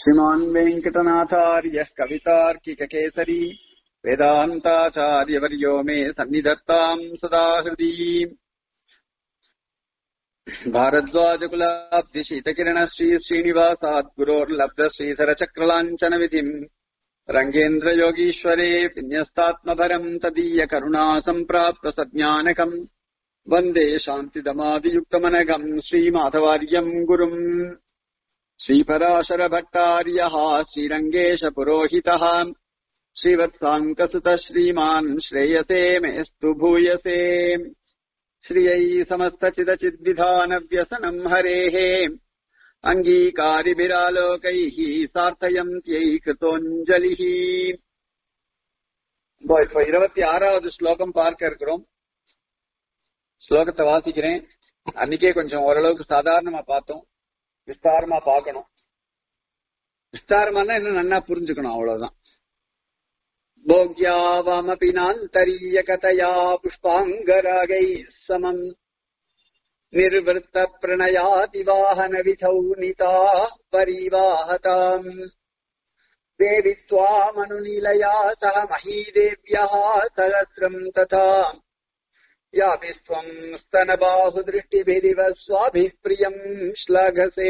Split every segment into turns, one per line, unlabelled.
श्रीमान् वेङ्कटनाथार्यः कवितार्किककेसरी वेदान्ताचार्यवर्यो मे सन्निधत्ताम् सदा हृदि भारद्वाजकुलाब्धिशीतकिरणश्री श्रीनिवासात् गुरोर्लब्ध श्रीधरचक्रलाञ्छनविधिम् रङ्गेन्द्रयोगीश्वरे विन्यस्तात्मभरम् तदीय करुणा सम्प्राप्त सज्ञानकम् वन्दे शान्तिदमादियुक्तमनघम् श्रीमाधवार्यम् गुरुम् श्रीपराशरभट्टार्यः श्रीरङ्गेशपुरोहितः श्रीवत्साङ्कसुतः श्रीमान् श्रेयसे मेऽस्तु भूयसे श्रियै समस्तचिदचिद्विधानव्यसनम् हरेः அங்கீகாரிபிராலோகைः சார்த்தயந்தியை கிருத்தோஞ்சலிः இப்போ இருபத்தி ஆறாவது ஸ்லோகம் பார்க்க இருக்கிறோம் ஸ்லோகத்தை வாசிக்கிறேன் அன்னைக்கே கொஞ்சம் ஓரளவுக்கு சாதாரணமா பார்த்தோம் விஸ்தாரமா பார்க்கணும் விஸ்தாரமான இன்னும் நல்லா புரிஞ்சுக்கணும் அவ்வளவுதான் போக்யாவாமபி நாந்தரிய கதையா புஷ்பாங்கராகை சமம் निर्वृत्त प्रणयातिवाहन विधौ नीता परिवाहताम् देवि त्वामनुनीलया सह महीदेव्यः सहस्रम् तथा याभिस्त्वम् स्तनबाहुदृष्टिभिरिव स्वाभिः प्रियम् श्लाघसे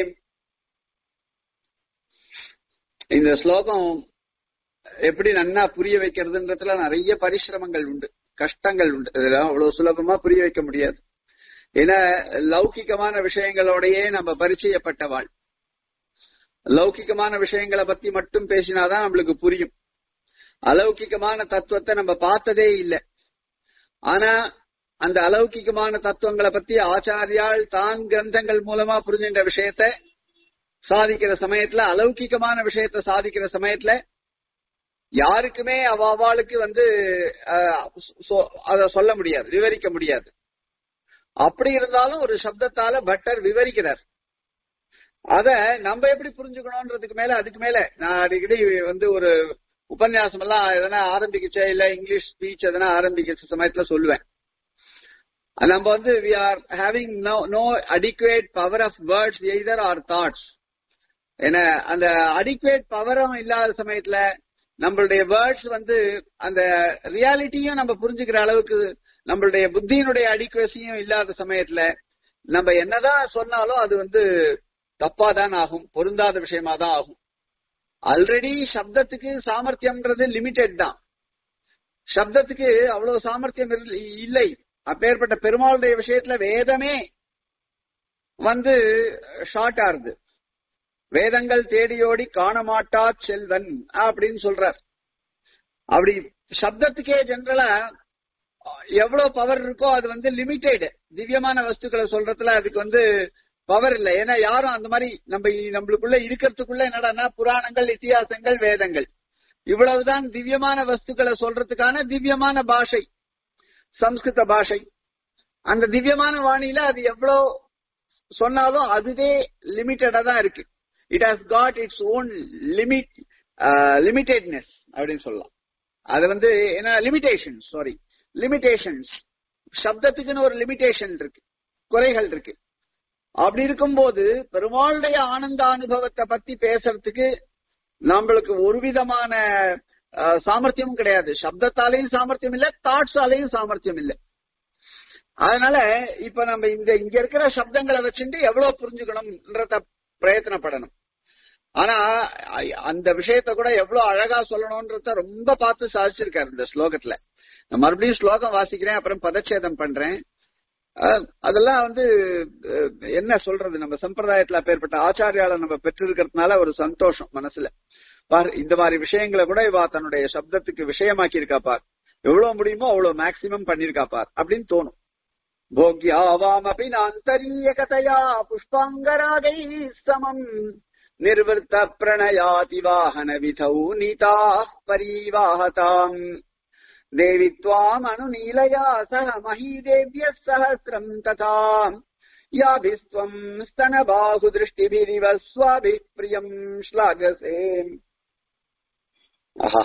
இந்த ஸ்லோகம் எப்படி நன்னா புரிய வைக்கிறதுன்றதுல நிறைய பரிசிரமங்கள் உண்டு கஷ்டங்கள் உண்டு இதெல்லாம் அவ்வளவு சுலபமா புரிய வைக்க முடியாது ஏன்னா லௌகிகமான விஷயங்களோடயே நம்ம பரிச்சயப்பட்டவாள் லௌகிகமான விஷயங்களை பத்தி மட்டும் பேசினாதான் நம்மளுக்கு புரியும் அலௌகிகமான தத்துவத்தை நம்ம பார்த்ததே இல்லை ஆனா அந்த அலௌகிகமான தத்துவங்களை பத்தி ஆச்சாரியால் தான் கிரந்தங்கள் மூலமா புரிஞ்சுன்ற விஷயத்த சாதிக்கிற சமயத்துல அலௌகிகமான விஷயத்த சாதிக்கிற சமயத்துல யாருக்குமே அவாளுக்கு வந்து அத சொல்ல முடியாது விவரிக்க முடியாது அப்படி இருந்தாலும் ஒரு சப்தத்தால பட்டர் விவரிக்கிறார் அத நம்ம எப்படி புரிஞ்சுக்கணும்ன்றதுக்கு மேல அதுக்கு மேல நான் அடிக்கடி வந்து ஒரு உபன்யாசம் எல்லாம் எதனா ஆரம்பிக்கச்சே இல்ல இங்கிலீஷ் ஸ்பீச் எதனா ஆரம்பிக்க சமயத்துல சொல்லுவேன் நம்ம வந்து we are having no no adequate power of words either or thoughts ஏன்னா அந்த அடிக்குவேட் பவரும் இல்லாத சமயத்துல நம்மளுடைய வேர்ட்ஸ் வந்து அந்த ரியாலிட்டியும் நம்ம புரிஞ்சுக்கிற அளவுக்கு நம்மளுடைய புத்தியினுடைய அடிக்குவசியும் இல்லாத சமயத்துல நம்ம என்னதான் சொன்னாலும் அது வந்து தப்பா தான் ஆகும் பொருந்தாத விஷயமா தான் ஆகும் ஆல்ரெடி சப்தத்துக்கு சாமர்த்தியம்ன்றது லிமிடெட் தான் சப்தத்துக்கு அவ்வளவு சாமர்த்தியம் இல்லை அப்பேற்பட்ட பெருமாளுடைய விஷயத்துல வேதமே வந்து ஷார்ட் ஆறுது வேதங்கள் தேடியோடி காணமாட்டா செல்வன் அப்படின்னு சொல்றார் அப்படி சப்தத்துக்கே ஜென்ரலா எவ்வளவு பவர் இருக்கோ அது வந்து லிமிட்டெட் திவ்யமான வஸ்துக்களை சொல்றதுல அதுக்கு வந்து பவர் இல்லை ஏன்னா யாரும் அந்த மாதிரி நம்ம நம்மளுக்குள்ள இருக்கிறதுக்குள்ள என்னடா புராணங்கள் இத்தியாசங்கள் வேதங்கள் இவ்வளவுதான் திவ்யமான வஸ்துக்களை சொல்றதுக்கான திவ்யமான பாஷை சம்ஸ்கிருத பாஷை அந்த திவ்யமான வாணியில அது எவ்வளவு சொன்னாலும் அதுவே லிமிட்டடா தான் இருக்கு it has got its own limit limitedness அப்படின்னு சொல்லலாம் அது வந்து என்ன லிமிடேஷன் சாரி லிமிடேஷன்ஸ் சப்தத்துக்குன்னு ஒரு லிமிடேஷன் இருக்கு குறைகள் இருக்கு அப்படி இருக்கும்போது பெருமாளுடைய ஆனந்த அனுபவத்தை பத்தி பேசுறதுக்கு நம்மளுக்கு ஒரு விதமான சாமர்த்தியமும் கிடையாது சப்தத்தாலையும் சாமர்த்தியம் இல்ல தாட்ஸாலையும் சாமர்த்தியம் இல்லை அதனால இப்ப நம்ம இந்த இங்க இருக்கிற சப்தங்களை வச்சுட்டு எவ்வளவு புரிஞ்சுக்கணும்ன்றத பிரயத்தனப்படணும் ஆனா அந்த விஷயத்த கூட எவ்வளவு அழகா சொல்லணும்ன்றத ரொம்ப பார்த்து சாதிச்சிருக்காரு இந்த ஸ்லோகத்துல நான் மறுபடியும் ஸ்லோகம் வாசிக்கிறேன் அப்புறம் பதச்சேதம் பண்றேன் அதெல்லாம் வந்து என்ன சொல்றது நம்ம சம்பிரதாயத்துல அப்பேற்பட்ட ஆச்சாரியால நம்ம பெற்றிருக்கிறதுனால ஒரு சந்தோஷம் மனசுல பார் இந்த மாதிரி விஷயங்களை கூட இவா தன்னுடைய சப்தத்துக்கு விஷயமாக்கி இருக்கா பார் எவ்வளவு முடியுமோ அவ்வளவு மேக்சிமம் பண்ணிருக்கா பார் அப்படின்னு தோணும் போக்யாவாமபி நாந்தரிய கதையா புஷ்பாங்கராகை சமம் நிர்வர்த்த பிரணயாதி வாகன விதௌ நீதா பரிவாகதாம் देवि त्वामनुनीलया सह महीदेव्यः सहस्रम् तथा याभिस्त्वम् स्तनबाहुदृष्टिभिरिव स्वाभिः प्रियम् श्लाघसे ஆஹா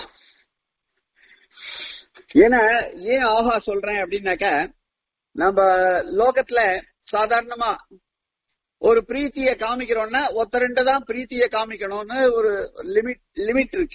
ஏன்னா ஏன் ஆஹா சொல்றேன் அப்படின்னாக்க நம்ம லோகத்துல சாதாரணமா ஒரு பிரீத்திய காமிக்கிறோம்னா ஒருத்தருண்ட தான் பிரீத்திய காமிக்கணும்னு ஒரு லிமிட் லிமிட் இருக்கு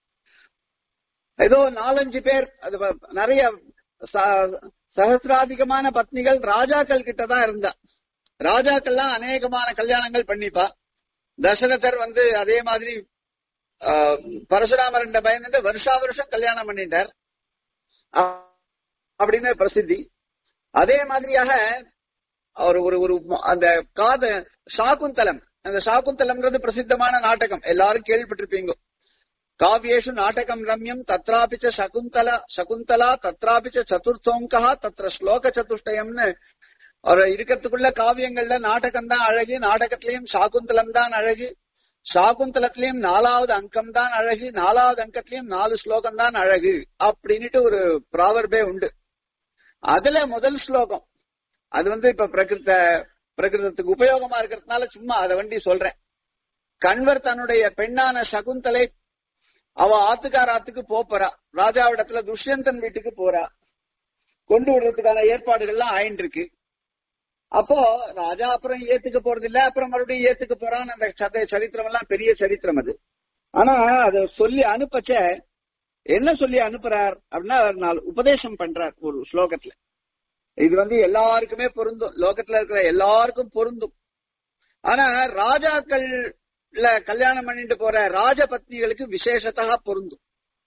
ஏதோ நாலஞ்சு பேர் அது வ- நிறைய ச- சகசிராதிகமான பத்னிகள் ராஜாக்கள் கிட்ட தான் இருந்தா ராஜாக்கள்லாம் அநேகமான கல்யாணங்கள் பண்ணிப்பா தசரதர் வந்து அதே மாதிரி ஆஹ், பரசுராமர் என்ற பயந்துட்டு வருஷா வருஷம் கல்யாணம் பண்ணிட்டார் அ- அப்படின்னு பிரசித்தி அதே மாதிரியாக அவர் ஒரு ஒரு அந்த காத சாகுந்தலம் அந்த சாகுந்தலம்ன்றது பிரசித்தமான நாடகம் எல்லாரும் கேள்விப்பட்டிருப்பீங்க காவியேஷு நாடகம் ரம்யம் தத்ராபிச்ச சகுந்தல சகுந்தலா தத்ராபிச்ச சதுர்த்தோங்கா தத்ர ஸ்லோக சதுஷ்டயம்னு அவர் இருக்கிறதுக்குள்ள காவியங்கள்ல நாடகம் தான் அழகு நாடகத்திலையும் சாகுந்தலம் தான் அழகு சாகுந்தலத்திலையும் நாலாவது அங்கம் தான் அழகு நாலாவது அங்கத்திலையும் நாலு ஸ்லோகம் தான் அழகு அப்படின்னுட்டு ஒரு ப்ராவர்பே உண்டு அதுல முதல் ஸ்லோகம் அது வந்து இப்ப பிரகிருத பிரகிருதத்துக்கு உபயோகமா இருக்கிறதுனால சும்மா அதை வண்டி சொல்றேன் கண்வர் தன்னுடைய பெண்ணான சகுந்தலை அவ ஆத்துக்கார ஆத்துக்கு போறா ராஜாவிடத்துல துஷ்யந்தன் வீட்டுக்கு போறா கொண்டு விடுறதுக்கான ஏற்பாடுகள்லாம் ஆயின்னு இருக்கு அப்போ ராஜா அப்புறம் ஏத்துக்க போறது இல்ல அப்புறம் மறுபடியும் ஏத்துக்க போறான்னு அந்த சத சரித்திரம் எல்லாம் பெரிய சரித்திரம் அது ஆனா அத சொல்லி அனுப்பச்ச என்ன சொல்லி அனுப்புறார் அப்படின்னா அவர் நாலு உபதேசம் பண்றார் ஒரு ஸ்லோகத்துல இது வந்து எல்லாருக்குமே பொருந்தும் லோகத்துல இருக்கிற எல்லாருக்கும் பொருந்தும் ஆனா ராஜாக்கள்ல கல்யாணம் பண்ணிட்டு போற ராஜபத்னிகளுக்கு விசேஷத்தா பொருந்தும்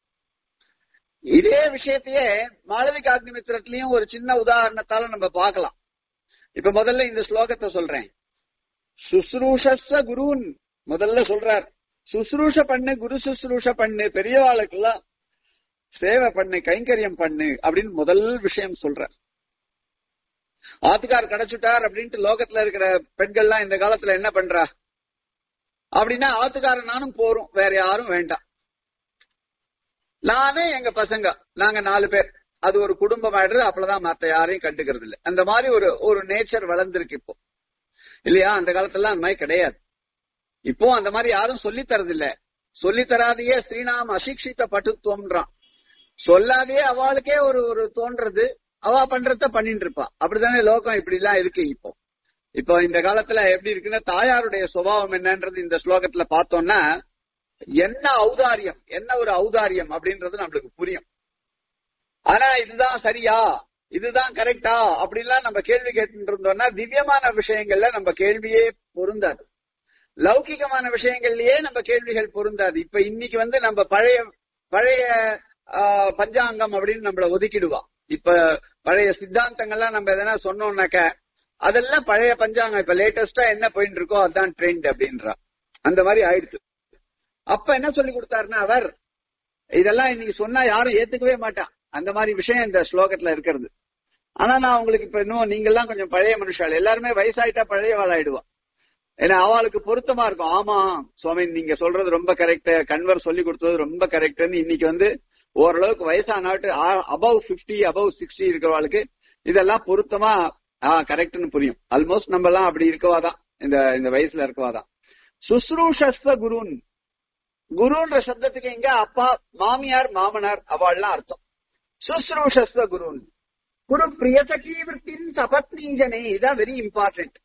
இதே விஷயத்தையே மாளவிக அக்னிமித்திரத்திலையும் ஒரு சின்ன உதாரணத்தால நம்ம பார்க்கலாம் இப்ப முதல்ல இந்த ஸ்லோகத்தை சொல்றேன் சுஸ்ரூஷஸ்ஸ குருன் முதல்ல சொல்றார் சுஸ்ரூஷ பண்ணு குரு சுஸ்ரூஷ பண்ணு பெரியவாளுக்கெல்லாம் சேவை பண்ணு கைங்கரியம் பண்ணு அப்படின்னு முதல் விஷயம் சொல்றார் ஆத்துக்கார் கிடைச்சுட்டார் அப்படின்ட்டு லோகத்துல இருக்கிற பெண்கள்லாம் இந்த காலத்துல என்ன பண்றா அப்படின்னா ஆத்துக்காரன் நானும் போறோம் வேற யாரும் வேண்டாம் நானே எங்க பசங்க நாங்க நாலு பேர் அது ஒரு குடும்பம் ஆயிடுறது அப்பதான் மத்த யாரையும் கண்டுக்கிறது இல்ல அந்த மாதிரி ஒரு ஒரு நேச்சர் வளர்ந்துருக்கு இப்போ இல்லையா அந்த காலத்துல அந்த மாதிரி கிடையாது இப்போ அந்த மாதிரி யாரும் சொல்லி தரதில்ல சொல்லி தராதையே ஸ்ரீநாம் அசிக்ஷித்த பட்டுத்துவம்ன்றான் சொல்லாதே அவளுக்கே ஒரு ஒரு தோன்றது அவ பண்றத பண்ணிட்டு இருப்பா அப்படித்தானே லோகம் இப்படி எல்லாம் இருக்கு இப்போ இப்போ இந்த காலத்துல எப்படி இருக்குன்னா தாயாருடைய சுபாவம் என்னன்றது இந்த ஸ்லோகத்துல பார்த்தோம்னா என்ன ஔதாரியம் என்ன ஒரு ஔதாரியம் அப்படின்றது நம்மளுக்கு புரியும் ஆனா இதுதான் சரியா இதுதான் கரெக்டா அப்படின்லாம் நம்ம கேள்வி கேட்டு இருந்தோம்னா திவ்யமான விஷயங்கள்ல நம்ம கேள்வியே பொருந்தாது லௌகிகமான விஷயங்கள்லயே நம்ம கேள்விகள் பொருந்தாது இப்ப இன்னைக்கு வந்து நம்ம பழைய பழைய ஆஹ், பஞ்சாங்கம் அப்படின்னு நம்மள ஒதுக்கிடுவா இப்ப பழைய சித்தாந்தங்கள்லாம் நம்ம எதனா சொன்னோம்னாக்க அதெல்லாம் பழைய பஞ்சாங்கம் இப்ப லேட்டஸ்டா என்ன போயிட்டு இருக்கோ அதான் ட்ரெண்ட் அப்படின்றா அந்த மாதிரி ஆயிடுச்சு அப்ப என்ன சொல்லி கொடுத்தாருன்னா அவர் இதெல்லாம் இன்னைக்கு சொன்னா யாரும் ஏத்துக்கவே மாட்டான் அந்த மாதிரி விஷயம் இந்த ஸ்லோகத்துல இருக்கிறது ஆனா நான் உங்களுக்கு இப்ப இன்னும் நீங்க எல்லாம் கொஞ்சம் பழைய மனுஷாள் எல்லாருமே வயசாயிட்டா பழையவாள் ஆயிடுவா ஏன்னா அவளுக்கு பொருத்தமா இருக்கும் ஆமா சுவாமி நீங்க சொல்றது ரொம்ப கரெக்ட் கன்வர் சொல்லி கொடுத்தது ரொம்ப கரெக்ட்னு இன்னைக்கு வந்து ஓரளவுக்கு வயசானாட்டு அபவ் 50 அபவ் சிக்ஸ்டி இருக்கிறவாளுக்கு இதெல்லாம் பொருத்தமா கரெக்ட்னு புரியும் ஆல்மோஸ்ட் நம்ம எல்லாம் அப்படி இருக்கவாதான் இந்த இந்த வயசுல இருக்கவாதான் சுஸ்ரூஷஸ்வ குருன் குருன்ற சப்தத்துக்கு இங்க அப்பா மாமியார் மாமனார் அவள்லாம் அர்த்தம் சுஸ்ரூஷஸ்வ குருன் குரு பிரியசகி விற்பின் சபத்னீஜனே இதான் வெரி இம்பார்ட்டன்ட்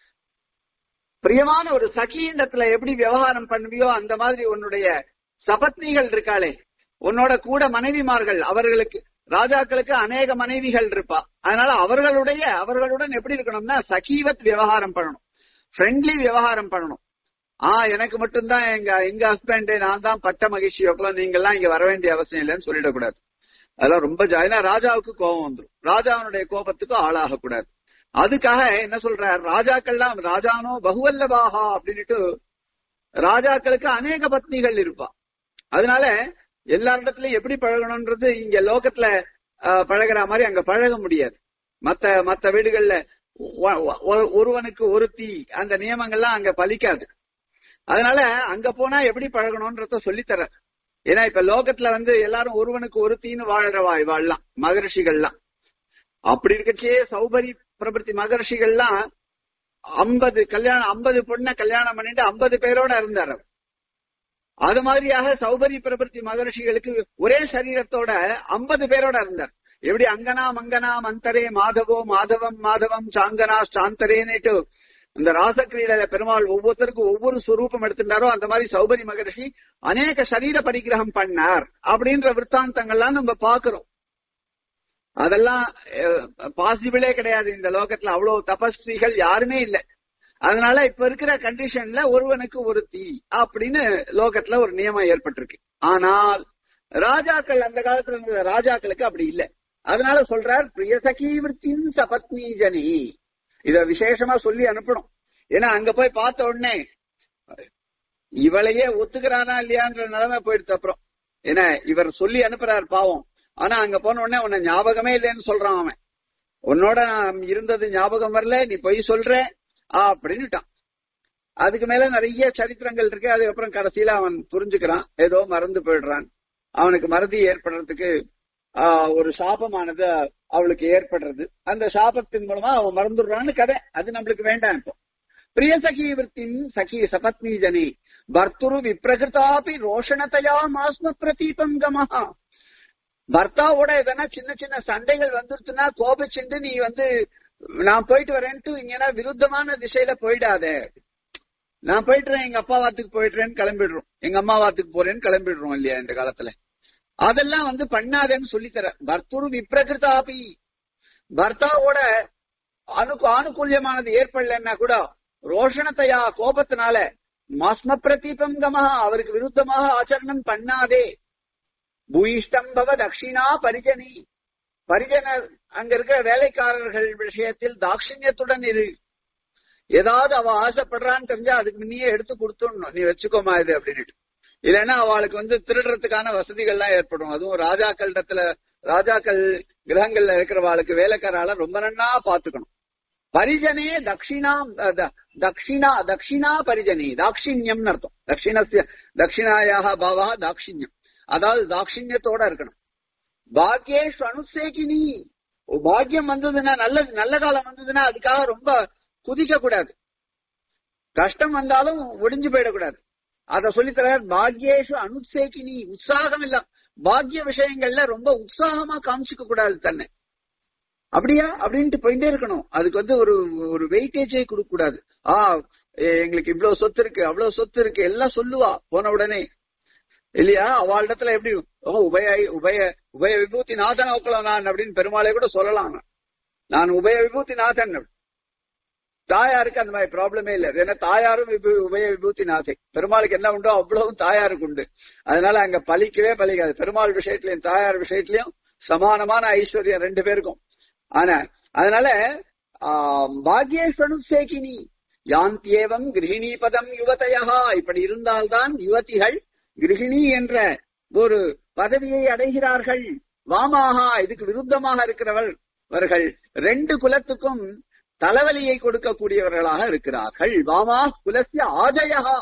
பிரியமான ஒரு சகியிடத்துல எப்படி விவகாரம் பண்ணுவியோ அந்த மாதிரி உன்னுடைய சபத்னிகள் இருக்காளே உன்னோட கூட மனைவிமார்கள் அவர்களுக்கு ராஜாக்களுக்கு அநேக மனைவிகள் இருப்பா அதனால அவர்களுடைய அவர்களுடன் எப்படி இருக்கணும்னா சகீவத் விவகாரம் பண்ணணும் ஃப்ரெண்ட்லி விவகாரம் பண்ணணும் ஆ எனக்கு மட்டும்தான் எங்க எங்க ஹஸ்பண்ட் நான் தான் பட்ட மகிழ்ச்சி வைக்கலாம் நீங்க எல்லாம் இங்க வர வேண்டிய அவசியம் இல்லைன்னு சொல்லிடக்கூடாது அதெல்லாம் ரொம்ப ஜா- ஏன்னா ராஜாவுக்கு கோபம் வந்துடும் ராஜாவுடைய கோபத்துக்கும் ஆளாக கூடாது அதுக்காக என்ன சொல்றார் ராஜாக்கள்லாம் ராஜானோ பகுவல்லபாகா அப்படின்னுட்டு ராஜாக்களுக்கு அநேக பத்னிகள் இருப்பா அதனால எல்லாரிடத்துலயும் எப்படி பழகணும்ன்றது இங்க லோகத்துல ஆஹ், பழகுற மாதிரி அங்க பழக முடியாது மத்த மத்த வீடுகள்ல ஒ- ஒ- ஒருவனுக்கு ஒருத்தி அந்த நியமங்கள்லாம் அங்க பலிக்காது அதனால அங்க போனா எப்படி பழகணும்ன்றத சொல்லித்தர ஏன்னா இப்ப லோகத்துல வந்து எல்லாரும் ஒருவனுக்கு ஒருத்தின்னு வாழறவா இவாள்லாம் மகரிஷிகள்லாம் அப்படி இருக்கச்சே சௌபரி பிரபத்தி மகர்ஷிகள்லாம் ஐம்பது கல்யாணம் ஐம்பது பொண்ணை கல்யாணம் பண்ணிட்டு ஐம்பது பேரோட இருந்தார் அவர். அது மாதிரியாக சௌபரி பிரபத்தி மகர்ஷிகளுக்கு ஒரே சரீரத்தோட ஐம்பது பேரோட இருந்தார் எப்படி அங்கனா மங்கனா மந்தரே மாதவோ மாதவம் மாதவம் சாங்கனா சாந்தரேன்னுட்டு இந்த ராசக்கிரீடையில பெருமாள் ஒவ்வொருத்தருக்கும் ஒவ்வொரு ஸ்வரூபம் எடுத்துட்டாரோ அந்த மாதிரி சௌபரி மகரிஷி அநேக சரீர பரிகிரகம் பண்ணார் அப்படின்ற விற்த்தாந்தங்கள்லாம் நம்ம பாக்குறோம் அதெல்லாம் பாசிபிளே கிடையாது இந்த லோகத்துல அவ்வளவு தபஸ்விகள் யாருமே இல்லை அதனால இப்ப இருக்கிற கண்டிஷன்ல ஒருவனுக்கு ஒரு தீ அப்படின்னு லோகத்துல ஒரு நியமம் ஏற்பட்டிருக்கு ஆனால் ராஜாக்கள் அந்த காலத்துல இருந்த ராஜாக்களுக்கு அப்படி இல்லை அதனால சொல்றார் பிரியசகி விற்த்தின் சபத்னி ஜனி இத விசேஷமா சொல்லி அனுப்பணும் ஏன்னா அங்க போய் பார்த்த உடனே இவளையே ஒத்துக்கிறானா இல்லையான்ற நிலைமை போயிடுச்சு அப்புறம் ஏன்னா இவர் சொல்லி அனுப்புறார் பாவம் ஆனா அங்க போன உடனே உன்னை ஞாபகமே இல்லைன்னு சொல்றான் அவன் உன்னோட நான் இருந்தது ஞாபகம் வரல நீ பொய் சொல்ற அப்படின்னுட்டான் அதுக்கு மேல நிறைய சரித்திரங்கள் இருக்கு அதுக்கப்புறம் கடைசியில அவன் புரிஞ்சுக்கிறான் ஏதோ மறந்து போயிடுறான் அவனுக்கு மறதி ஏற்படுறதுக்கு ஒரு சாபமானது அவளுக்கு ஏற்படுறது அந்த சாபத்தின் மூலமா அவன் மறந்துடுறான்னு கதை அது நம்மளுக்கு வேண்டாம் இப்போ பிரிய சகி விற்த்தின் சகி சபத்னி ஜனி பர்த்துரு விப்ரகிருதாபி ரோஷணத்தையா மாஸ்ம பிரதீபம் கமஹா பர்த்தாவோட எதனா சின்ன சின்ன சண்டைகள் வந்துருச்சுன்னா கோபிச்சுட்டு நீ வந்து நான் போயிட்டு வரேன்ட்டு இங்கன்னா விருத்தமான திசையில போயிடாத நான் போயிட்டுறேன் எங்க அப்பா வாத்துக்கு போயிட்டுறேன்னு கிளம்பிடுறோம் எங்க அம்மா வாத்துக்கு போறேன்னு கிளம்பிடுறோம் இல்லையா இந்த காலத்துல அதெல்லாம் வந்து பண்ணாதேன்னு சொல்லித்தர பர்த்துரு விப்ரகிருதாபி பர்த்தாவோட அனுக்கு ஆணுகூல்யமானது ஏற்படலன்னா கூட ரோஷணத்தையா கோபத்தினால மாஸ்ம பிரதீபங்கமா அவருக்கு விருத்தமாக ஆச்சரணம் பண்ணாதே பூயிஷ்டம் பவ தட்சிணா பரிஜனி பரிஜனர் அங்க இருக்கிற வேலைக்காரர்கள் விஷயத்தில் தாட்சிணியத்துடன் இரு ஏதாவது அவ ஆசைப்படுறான்னு தெரிஞ்சா அதுக்கு முன்னையே எடுத்து கொடுத்துடணும் நீ வச்சுக்கோமா இது அப்படின்னுட்டு இல்லைன்னா அவளுக்கு வந்து திருடுறதுக்கான வசதிகள்லாம் ஏற்படும் அதுவும் ராஜாக்களிடத்துல ராஜாக்கள் கிரகங்கள்ல இருக்கிறவாளுக்கு வேலைக்காரால ரொம்ப நன்னா பாத்துக்கணும் பரிஜனே தட்சிணா தட்சிணா தட்சிணா பரிஜனி தாட்சிணியம்னு அர்த்தம் தட்சிணஸ்ய தட்சிணாயாக பாவா தாட்சிணியம் அதாவது தாட்சிணியத்தோட இருக்கணும் பாக்யேஷ் அனுசேகினி பாக்கியம் வந்ததுன்னா நல்ல நல்ல காலம் வந்ததுன்னா அதுக்காக ரொம்ப குதிக்க கூடாது கஷ்டம் வந்தாலும் ஒடிஞ்சு போயிடக்கூடாது அத சொல்லித்தரார் பாக்யேஷு அனுசேகினி உற்சாகம் இல்ல பாக்ய விஷயங்கள்ல ரொம்ப உற்சாகமா காமிச்சுக்க கூடாது தன்னை அப்படியா அப்படின்ட்டு போயிட்டே இருக்கணும் அதுக்கு வந்து ஒரு ஒரு வெயிட்டேஜே கொடுக்க கூடாது ஆ எங்களுக்கு இவ்வளவு சொத்து இருக்கு அவ்வளவு சொத்து இருக்கு எல்லாம் சொல்லுவா போன உடனே இல்லையா அவளிடத்துல எப்படி உபய உபய உபய விபூதி நாதன் ஓக்கலாம் நான் அப்படின்னு பெருமாளே கூட சொல்லலாம் நான் உபய விபூதி நாதன் தாயாருக்கு அந்த மாதிரி ப்ராப்ளமே இல்லை ஏன்னா தாயாரும் உபய விபூதி நாதை பெருமாளுக்கு என்ன உண்டோ அவ்வளவும் தாயாருக்கு உண்டு அதனால அங்க பலிக்கவே பலிக்காது பெருமாள் விஷயத்திலையும் தாயார் விஷயத்திலையும் சமானமான ஐஸ்வர்யம் ரெண்டு பேருக்கும் ஆனா அதனால பாக்யேஸ்வனு சேகினி யாந்தியேவம் கிரகிணி பதம் யுவதையா இப்படி இருந்தால்தான் யுவதிகள் கிரகிணி என்ற ஒரு பதவியை அடைகிறார்கள் வாமாகா இதுக்கு விருத்தமாக இருக்கிறவர்கள் அவர்கள் ரெண்டு குலத்துக்கும் தலைவலியை கொடுக்கக்கூடியவர்களாக இருக்கிறார்கள் வாமா குலசிய ஆஜயா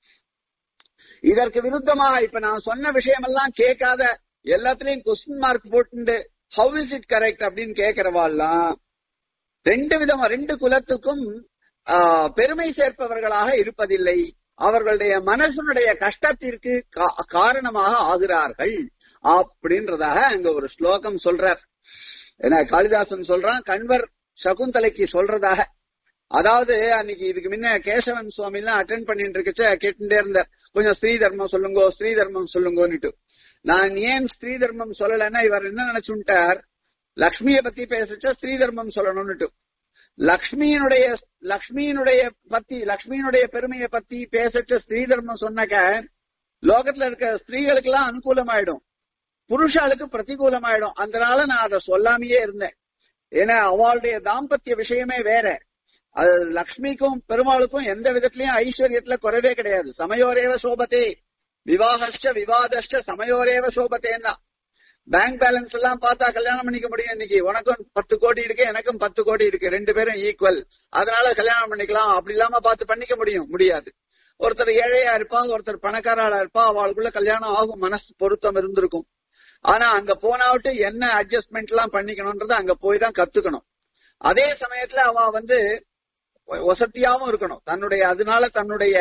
இதற்கு விருத்தமாக இப்ப நான் சொன்ன விஷயமெல்லாம் கேட்காத எல்லாத்துலயும் கொஸ்டின் மார்க் போட்டு ஹவு இஸ் இட் கரெக்ட் அப்படின்னு கேட்கிறவாள்லாம் ரெண்டு விதமா ரெண்டு குலத்துக்கும் பெருமை சேர்ப்பவர்களாக இருப்பதில்லை அவர்களுடைய மனசனுடைய கஷ்டத்திற்கு காரணமாக ஆகிறார்கள் அப்படின்றதாக அங்க ஒரு ஸ்லோகம் சொல்றார் ஏன்னா காளிதாசன் சொல்றான் கண்வர் சகுந்தலைக்கு சொல்றதாக அதாவது அன்னைக்கு இதுக்கு முன்ன கேசவன் சுவாமி எல்லாம் அட்டன் பண்ணிட்டு இருக்கச்ச கேட்டுட்டே இருந்தார் கொஞ்சம் ஸ்ரீ தர்மம் சொல்லுங்கோ ஸ்ரீ தர்மம் சொல்லுங்கோன்னுட்டு நான் ஏன் ஸ்ரீ தர்மம் சொல்லலைன்னா இவர் என்ன நினைச்சுட்டார் லக்ஷ்மிய பத்தி பேசச்ச ஸ்ரீ தர்மம் சொல்லணும்னுட்டு லக்ஷ்மியினுடைய லக்ஷ்மியினுடைய பத்தி லக்ஷ்மியினுடைய பெருமையை பத்தி பேசச்ச ஸ்ரீ தர்மம் சொன்னாக்க லோகத்துல இருக்க ஸ்திரீகளுக்கு எல்லாம் அனுகூலமாயிடும் புருஷாளுக்கு பிரதிகூலமாயிடும் அதனால நான் அதை சொல்லாமையே இருந்தேன் ஏன்னா அவளுடைய தாம்பத்திய விஷயமே வேற அது லக்ஷ்மிக்கும் பெருமாளுக்கும் எந்த விதத்திலயும் ஐஸ்வர்யத்துல குறைவே கிடையாது சமயோரேவ சோபத்தே விவாகஷ்ட விவாதஷ்ட சமயோரேவ சோபத்தேன்னா பேங்க் பேலன்ஸ் எல்லாம் பார்த்தா கல்யாணம் பண்ணிக்க முடியும் இன்னைக்கு உனக்கும் பத்து கோடி இருக்கு எனக்கும் பத்து கோடி இருக்கு ரெண்டு பேரும் ஈக்குவல் அதனால கல்யாணம் பண்ணிக்கலாம் அப்படி இல்லாம பார்த்து பண்ணிக்க முடியும் முடியாது ஒருத்தர் ஏழையா இருப்பான் ஒருத்தர் பணக்காரா இருப்பா அவளுக்குள்ள கல்யாணம் ஆகும் மனசு பொருத்தம் இருந்திருக்கும் ஆனா அங்க போனாவிட்டு என்ன அட்ஜஸ்ட்மெண்ட் எல்லாம் பண்ணிக்கணும்ன்றத அங்க போய் தான் கத்துக்கணும் அதே சமயத்துல அவ வந்து வசதியாவும் இருக்கணும் தன்னுடைய அதனால தன்னுடைய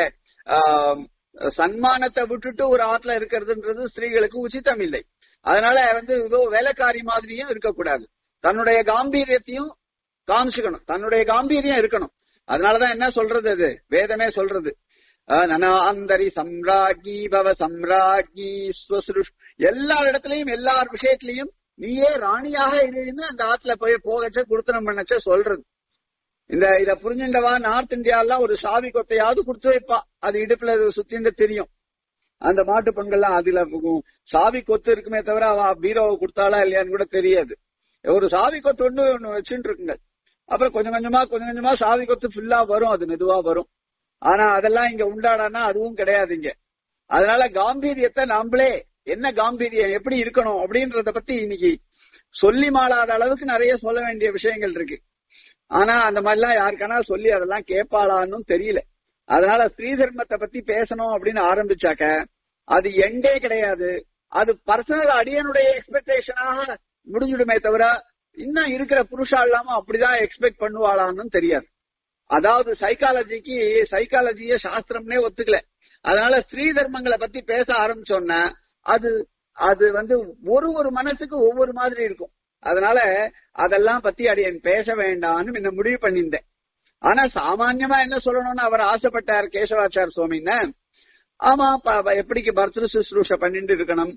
சன்மானத்தை விட்டுட்டு ஒரு ஆத்துல இருக்கிறதுன்றது ஸ்திரீகளுக்கு உச்சிதம் இல்லை அதனால வந்து ஏதோ வேலைக்காரி மாதிரியும் இருக்கக்கூடாது தன்னுடைய காம்பீரியத்தையும் காமிச்சுக்கணும் தன்னுடைய காம்பீரியம் இருக்கணும் அதனாலதான் என்ன சொல்றது அது வேதமே சொல்றது அஹ், நனாந்தரி சம்ராஜி பவ சம்ராஜி ஸ்வசுருஷ் எல்லா இடத்துலயும் எல்லார் விஷயத்திலையும் நீயே ராணியாக இருந்து அந்த ஆத்துல போய் போகச்ச குடுத்தனம் பண்ணச்ச சொல்றது இந்த இத புரிஞ்சுண்டவா நார்த் இந்தியாலாம் ஒரு சாவி கொட்டையாவது கொடுத்து வைப்பா அது இடுப்புல சுத்தின்னு தெரியும் அந்த மாட்டு பெண்கள்லாம் அதுல உம், சாவி கொத்து இருக்குமே தவிர அவ பீரோவை கொடுத்தாளா இல்லையான்னு கூட தெரியாது ஒரு சாவி கொத்து ஒண்ணு ஒண்ணு வச்சுட்டு இருக்குங்க அப்புறம் கொஞ்சம் கொஞ்சமா கொஞ்சம் கொஞ்சமா சாவி கொத்து ஃபுல்லா வரும் அது மெதுவா வரும் ஆனா அதெல்லாம் இங்க உண்டாடானா அதுவும் கிடையாது இங்க அதனால காம்பீரியத்தை நாமளே என்ன காம்பீரியம் எப்படி இருக்கணும் அப்படின்றத பத்தி இன்னைக்கு சொல்லி மாளாத அளவுக்கு நிறைய சொல்ல வேண்டிய விஷயங்கள் இருக்கு ஆனா அந்த மாதிரிலாம் யாருக்கானா சொல்லி அதெல்லாம் கேட்பாளான்னு தெரியல அதனால ஸ்ரீ தர்மத்தை பத்தி பேசணும் அப்படின்னு ஆரம்பிச்சாக்க அது எண்டே கிடையாது அது பர்சனல் அடியனுடைய எக்ஸ்பெக்டேஷனாக முடிஞ்சிடுமே தவிர இன்னும் இருக்கிற புருஷா இல்லாம அப்படிதான் எக்ஸ்பெக்ட் பண்ணுவாளான்னு தெரியாது அதாவது சைக்காலஜிக்கு சைக்காலஜிய சாஸ்திரம்னே ஒத்துக்கல அதனால ஸ்ரீ தர்மங்களை பத்தி பேச ஆரம்பிச்சோன்னா அது அது வந்து ஒரு ஒரு மனசுக்கு ஒவ்வொரு மாதிரி இருக்கும் அதனால அதெல்லாம் பத்தி அடியன் பேச வேண்டாம்னு முன்ன முடிவு பண்ணியிருந்தேன் ஆனா சாமான்யமா என்ன சொல்லணும்னு அவர் ஆசைப்பட்டார் கேசவாச்சார் சுவாமின்னு ஆமா ப- ப- எப்படிக்கு பர்தൃ சுশ্ரூஷ பண்ணிட்டு இருக்கணும்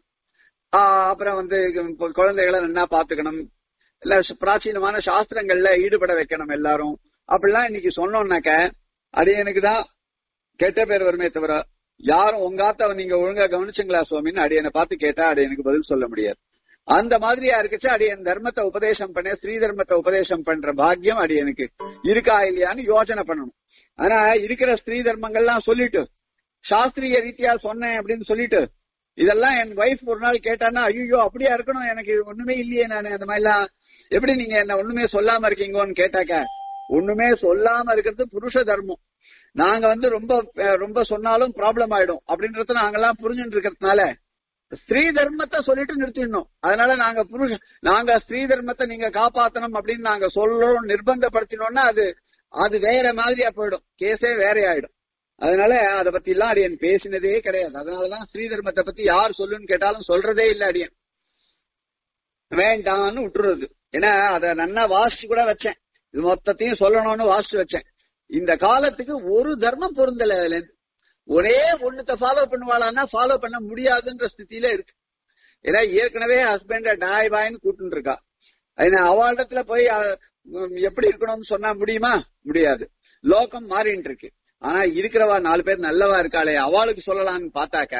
ஆஹ் அப்புறம் வந்து இப்ப குழந்தைகளை நல்லா பாத்துக்கணும் இல்ல ச- பிராச்சீனமான சாஸ்திரங்கள்ல ஈடுபட வைக்கணும் எல்லாரும் அப்படிலாம் இன்னைக்கு சொன்னோம்னாக்க அது எனக்கு தான் கெட்ட பேர் வருமே தவிர யாரும் உங்க ஆத்தாவை நீங்க ஒழுங்கா கவனிச்சுங்களா சுவாமின்னு அடியனை பார்த்து கேட்டா அடி எனக்கு பதில் சொல்ல முடியாது அந்த மாதிரியா இருக்குச்சு அடியன் தர்மத்தை உபதேசம் பண்ண ஸ்ரீ தர்மத்தை உபதேசம் பண்ற பாக்கியம் அடியனுக்கு இருக்கா இல்லையான்னு யோசனை பண்ணணும் ஆனா இருக்கிற ஸ்திரீ தர்மங்கள்லாம் சொல்லிட்டு சாஸ்திரிய ரீதியா சொன்னேன் அப்படின்னு சொல்லிட்டு இதெல்லாம் என் வைஃப் ஒரு நாள் கேட்டான்னா ஐயோ அப்படியா இருக்கணும் எனக்கு ஒண்ணுமே இல்லையே நானு அந்த மாதிரிலாம் எப்படி நீங்க என்ன ஒண்ணுமே சொல்லாம இருக்கீங்கன்னு கேட்டாக்க ஒண்ணுமே சொல்லாம இருக்கிறது புருஷ தர்மம் நாங்க வந்து ரொம்ப அஹ், ரொம்ப சொன்னாலும் ப்ராப்ளம் ஆயிடும் அப்படின்றத நாங்கெல்லாம் புரிஞ்சுட்டு இருக்கிறதுனால ஸ்திரீ தர்மத்தை சொல்லிட்டு நிறுத்திடணும் அதனால நாங்க புருஷ நாங்க ஸ்திரீ தர்மத்தை நீங்க காப்பாத்தணும் அப்படின்னு நாங்க சொல்லணும் நிர்பந்தப்படுத்தினோம்னா அது அது வேற மாதிரியா போயிடும் கேஸே வேற ஆயிடும் அதனால அதை பத்தி எல்லாம் அடியன் பேசினதே கிடையாது அதனாலதான் ஸ்ரீ தர்மத்தை பத்தி யார் சொல்லுன்னு கேட்டாலும் சொல்றதே இல்ல அடியன் வேண்டாம்னு விட்டுறது ஏன்னா அத நன்னா வாசிச்சு கூட வச்சேன் இது மொத்தத்தையும் சொல்லணும்னு வாசிச்சு வச்சேன் இந்த காலத்துக்கு ஒரு தர்மம் பொருந்தல அதுல இருந்து. ஒரே ஒண்ணுத்த ஃபாலோ பண்ணுவாளான்னா ஃபாலோ பண்ண முடியாதுன்ற ஸ்திதியில இருக்கு ஏன்னா ஏற்கனவே ஹஸ்பண்ட டாய் பாய்னு கூட்டு இருக்கா ஏன்னா அவளிடத்துல போய் அஹ், உம், எப்படி இருக்கணும்னு சொன்னா முடியுமா முடியாது லோகம் மாறிட்டு இருக்கு ஆனா இருக்கிறவா நாலு பேர் நல்லவா இருக்காளே அவளுக்கு சொல்லலாம்னு பார்த்தாக்க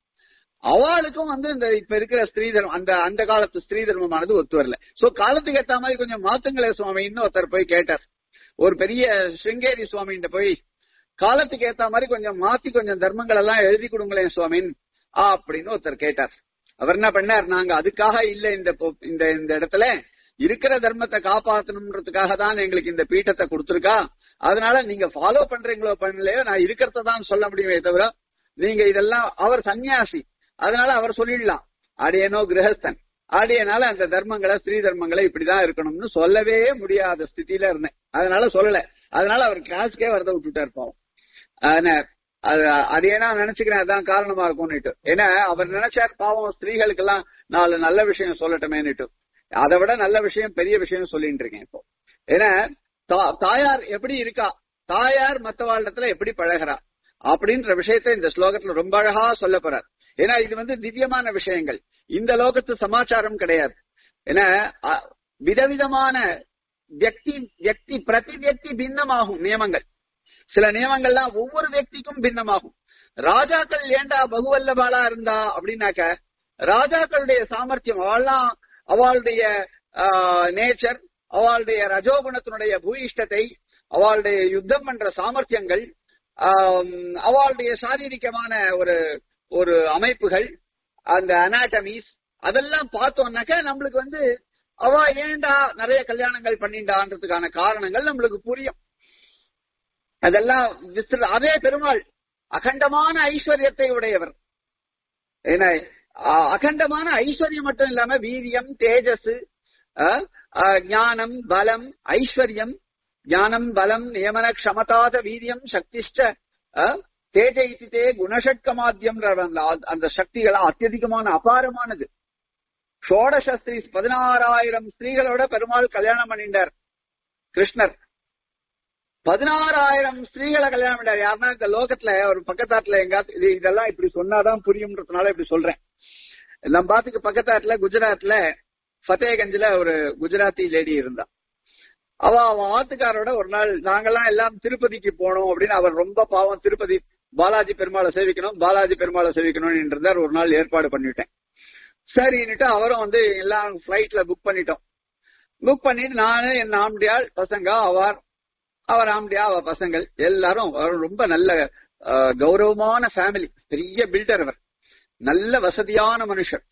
அவளுக்கும் வந்து இந்த இப்ப இருக்கிற ஸ்திரீ தர்மம் அந்த அந்த காலத்து ஸ்திரீ தர்மமானது ஒத்து வரல சோ காலத்துக்கு ஏத்த மாதிரி கொஞ்சம் மாத்துங்களே சுவாமின்னு ஒருத்தர் போய் கேட்டார் ஒரு பெரிய சிருங்கேரி சுவாமிகிட்ட போய் காலத்துக்கு ஏத்த மாதிரி கொஞ்சம் மாத்தி கொஞ்சம் தர்மங்கள் எல்லாம் எழுதி கொடுங்களேன் சுவாமின் அப்படின்னு ஒருத்தர் கேட்டார் அவர் என்ன பண்ணார் நாங்க அதுக்காக இல்ல இந்த பொ- இந்த இந்த இடத்துல இருக்கிற தர்மத்தை காப்பாத்தணும்ன்றதுக்காக தான் எங்களுக்கு இந்த பீட்டத்தை கொடுத்திருக்கா அதனால நீங்க ஃபாலோ பண்றீங்களோ பண்ணலையோ நான் இருக்கிறத தான் சொல்ல முடியுமே தவிர நீங்க இதெல்லாம் அவர் சன்னியாசி அதனால அவர் சொல்லிடலாம் அடியனோ கிரகஸ்தன் ஆடியனால அந்த தர்மங்களை ஸ்ரீ தர்மங்களை இப்படிதான் இருக்கணும்னு சொல்லவே முடியாத ஸ்திதியில இருந்தேன் அதனால சொல்லல அதனால அவர் கிளாஸ்க்கே வரத விட்டுட்டார் பாவம் அதனால அது அது ஏன்னா நினைச்சுக்கிறேன் அதான் காரணமா இருக்கும்னுட்டு ஏன்னா அவர் நினைச்சார் பாவம் ஸ்திரீகளுக்கு எல்லாம் நாலு நல்ல விஷயம் சொல்லட்டுமேனுட்டு அதை விட நல்ல விஷயம் பெரிய விஷயம் சொல்லிட்டு இருக்கேன் இப்போ ஏன்னா தா- தாயார் எப்படி இருக்கா தாயார் மத்தவாளிடத்துல எப்படி பழகுறா அப்படின்ற விஷயத்தை இந்த ஸ்லோகத்துல ரொம்ப அழகா சொல்ல போறார் ஏன்னா இது வந்து திவ்யமான விஷயங்கள் இந்த லோகத்து சமாச்சாரம் கிடையாது ஏன்னா அ- விதவிதமான வியக்தி வியக்தி பிரதி வியக்தி பின்னமாகும் நியமங்கள் சில நியமங்கள்லாம் ஒவ்வொரு வியக்திக்கும் பின்னமாகும் ராஜாக்கள் ஏண்டா பகுவல்லபாலா இருந்தா அப்படின்னாக்க ராஜாக்களுடைய சாமர்த்தியம் அவள்லாம் அவளுடைய நேச்சர் அவளுடைய ரஜோகுணத்தினுடைய பூயிஷ்டத்தை அவளுடைய யுத்தம் பண்ற சாமர்த்தியங்கள் ஆம், அவளுடைய சாரீரிகமான ஒரு ஒரு அமைப்புகள் அந்த அனாட்டமிஸ் அதெல்லாம் பார்த்தோம்னாக்க நம்மளுக்கு வந்து அவ ஏன்டா நிறைய கல்யாணங்கள் பண்ணிண்டான்றதுக்கான காரணங்கள் நம்மளுக்கு புரியும் அதெல்லாம் விஸ்திர அதே பெருமாள் அகண்டமான ஐஸ்வர்யத்தை உடையவர் ஏன்னா அ- அகண்டமான ஐஸ்வர்யம் மட்டும் இல்லாம வீரியம் தேஜஸ் அஹ், அஹ், ஞானம் பலம் ஐஸ்வர்யம் ஞானம் பலம் நியமன க்ஷமதாத வீரியம் சக்திஷ்ட அஹ், தேஜ இத்திதே குணஷட்கமாத்தியம் அந்த சக்திகள் அத்தியதிகமான அபாரமானது ஷோடச ஸ்திரீ பதினாறாயிரம் ஸ்திரீகளோட பெருமாள் கல்யாணம் பண்ணிட்டார் கிருஷ்ணர் பதினாறாயிரம் ஸ்திரீகளை கல்யாணம் பண்ணார் யாருன்னா இந்த லோகத்துல ஒரு பக்கத்தாட்டுல எங்காத்து இது இதெல்லாம் இப்படி சொன்னாதான் புரியும்ன்றதுனால இப்படி சொல்றேன் நம்ம பாத்துக்கு பக்கத்தாட்டுல குஜராத்ல ஃபத்தேகஞ்சில ஒரு குஜராத்தி லேடி இருந்தா அவ அவன் ஆத்துக்காரோட ஒரு நாள் நாங்கெல்லாம் எல்லாம் திருப்பதிக்கு போனோம் அப்படின்னு அவர் ரொம்ப பாவம் திருப்பதி பாலாஜி பெருமாளை சேவிக்கணும் பாலாஜி பெருமாளை சேவிக்கணும்னு இருந்தார் ஒரு நாள் ஏற்பாடு பண்ணிட்டேன் சரின்னுட்டு அவரும் வந்து எல்லாம் பிளைட்ல புக் பண்ணிட்டோம் புக் பண்ணிட்டு நானு என் ஆம்படியாள் பசங்க அவர் அவர் ஆம்படியா அவ பசங்கள் எல்லாரும் அவர் ரொம்ப நல்ல அஹ், கௌரவமான ஃபேமிலி பெரிய பில்டர் அவர் நல்ல வசதியான மனுஷர்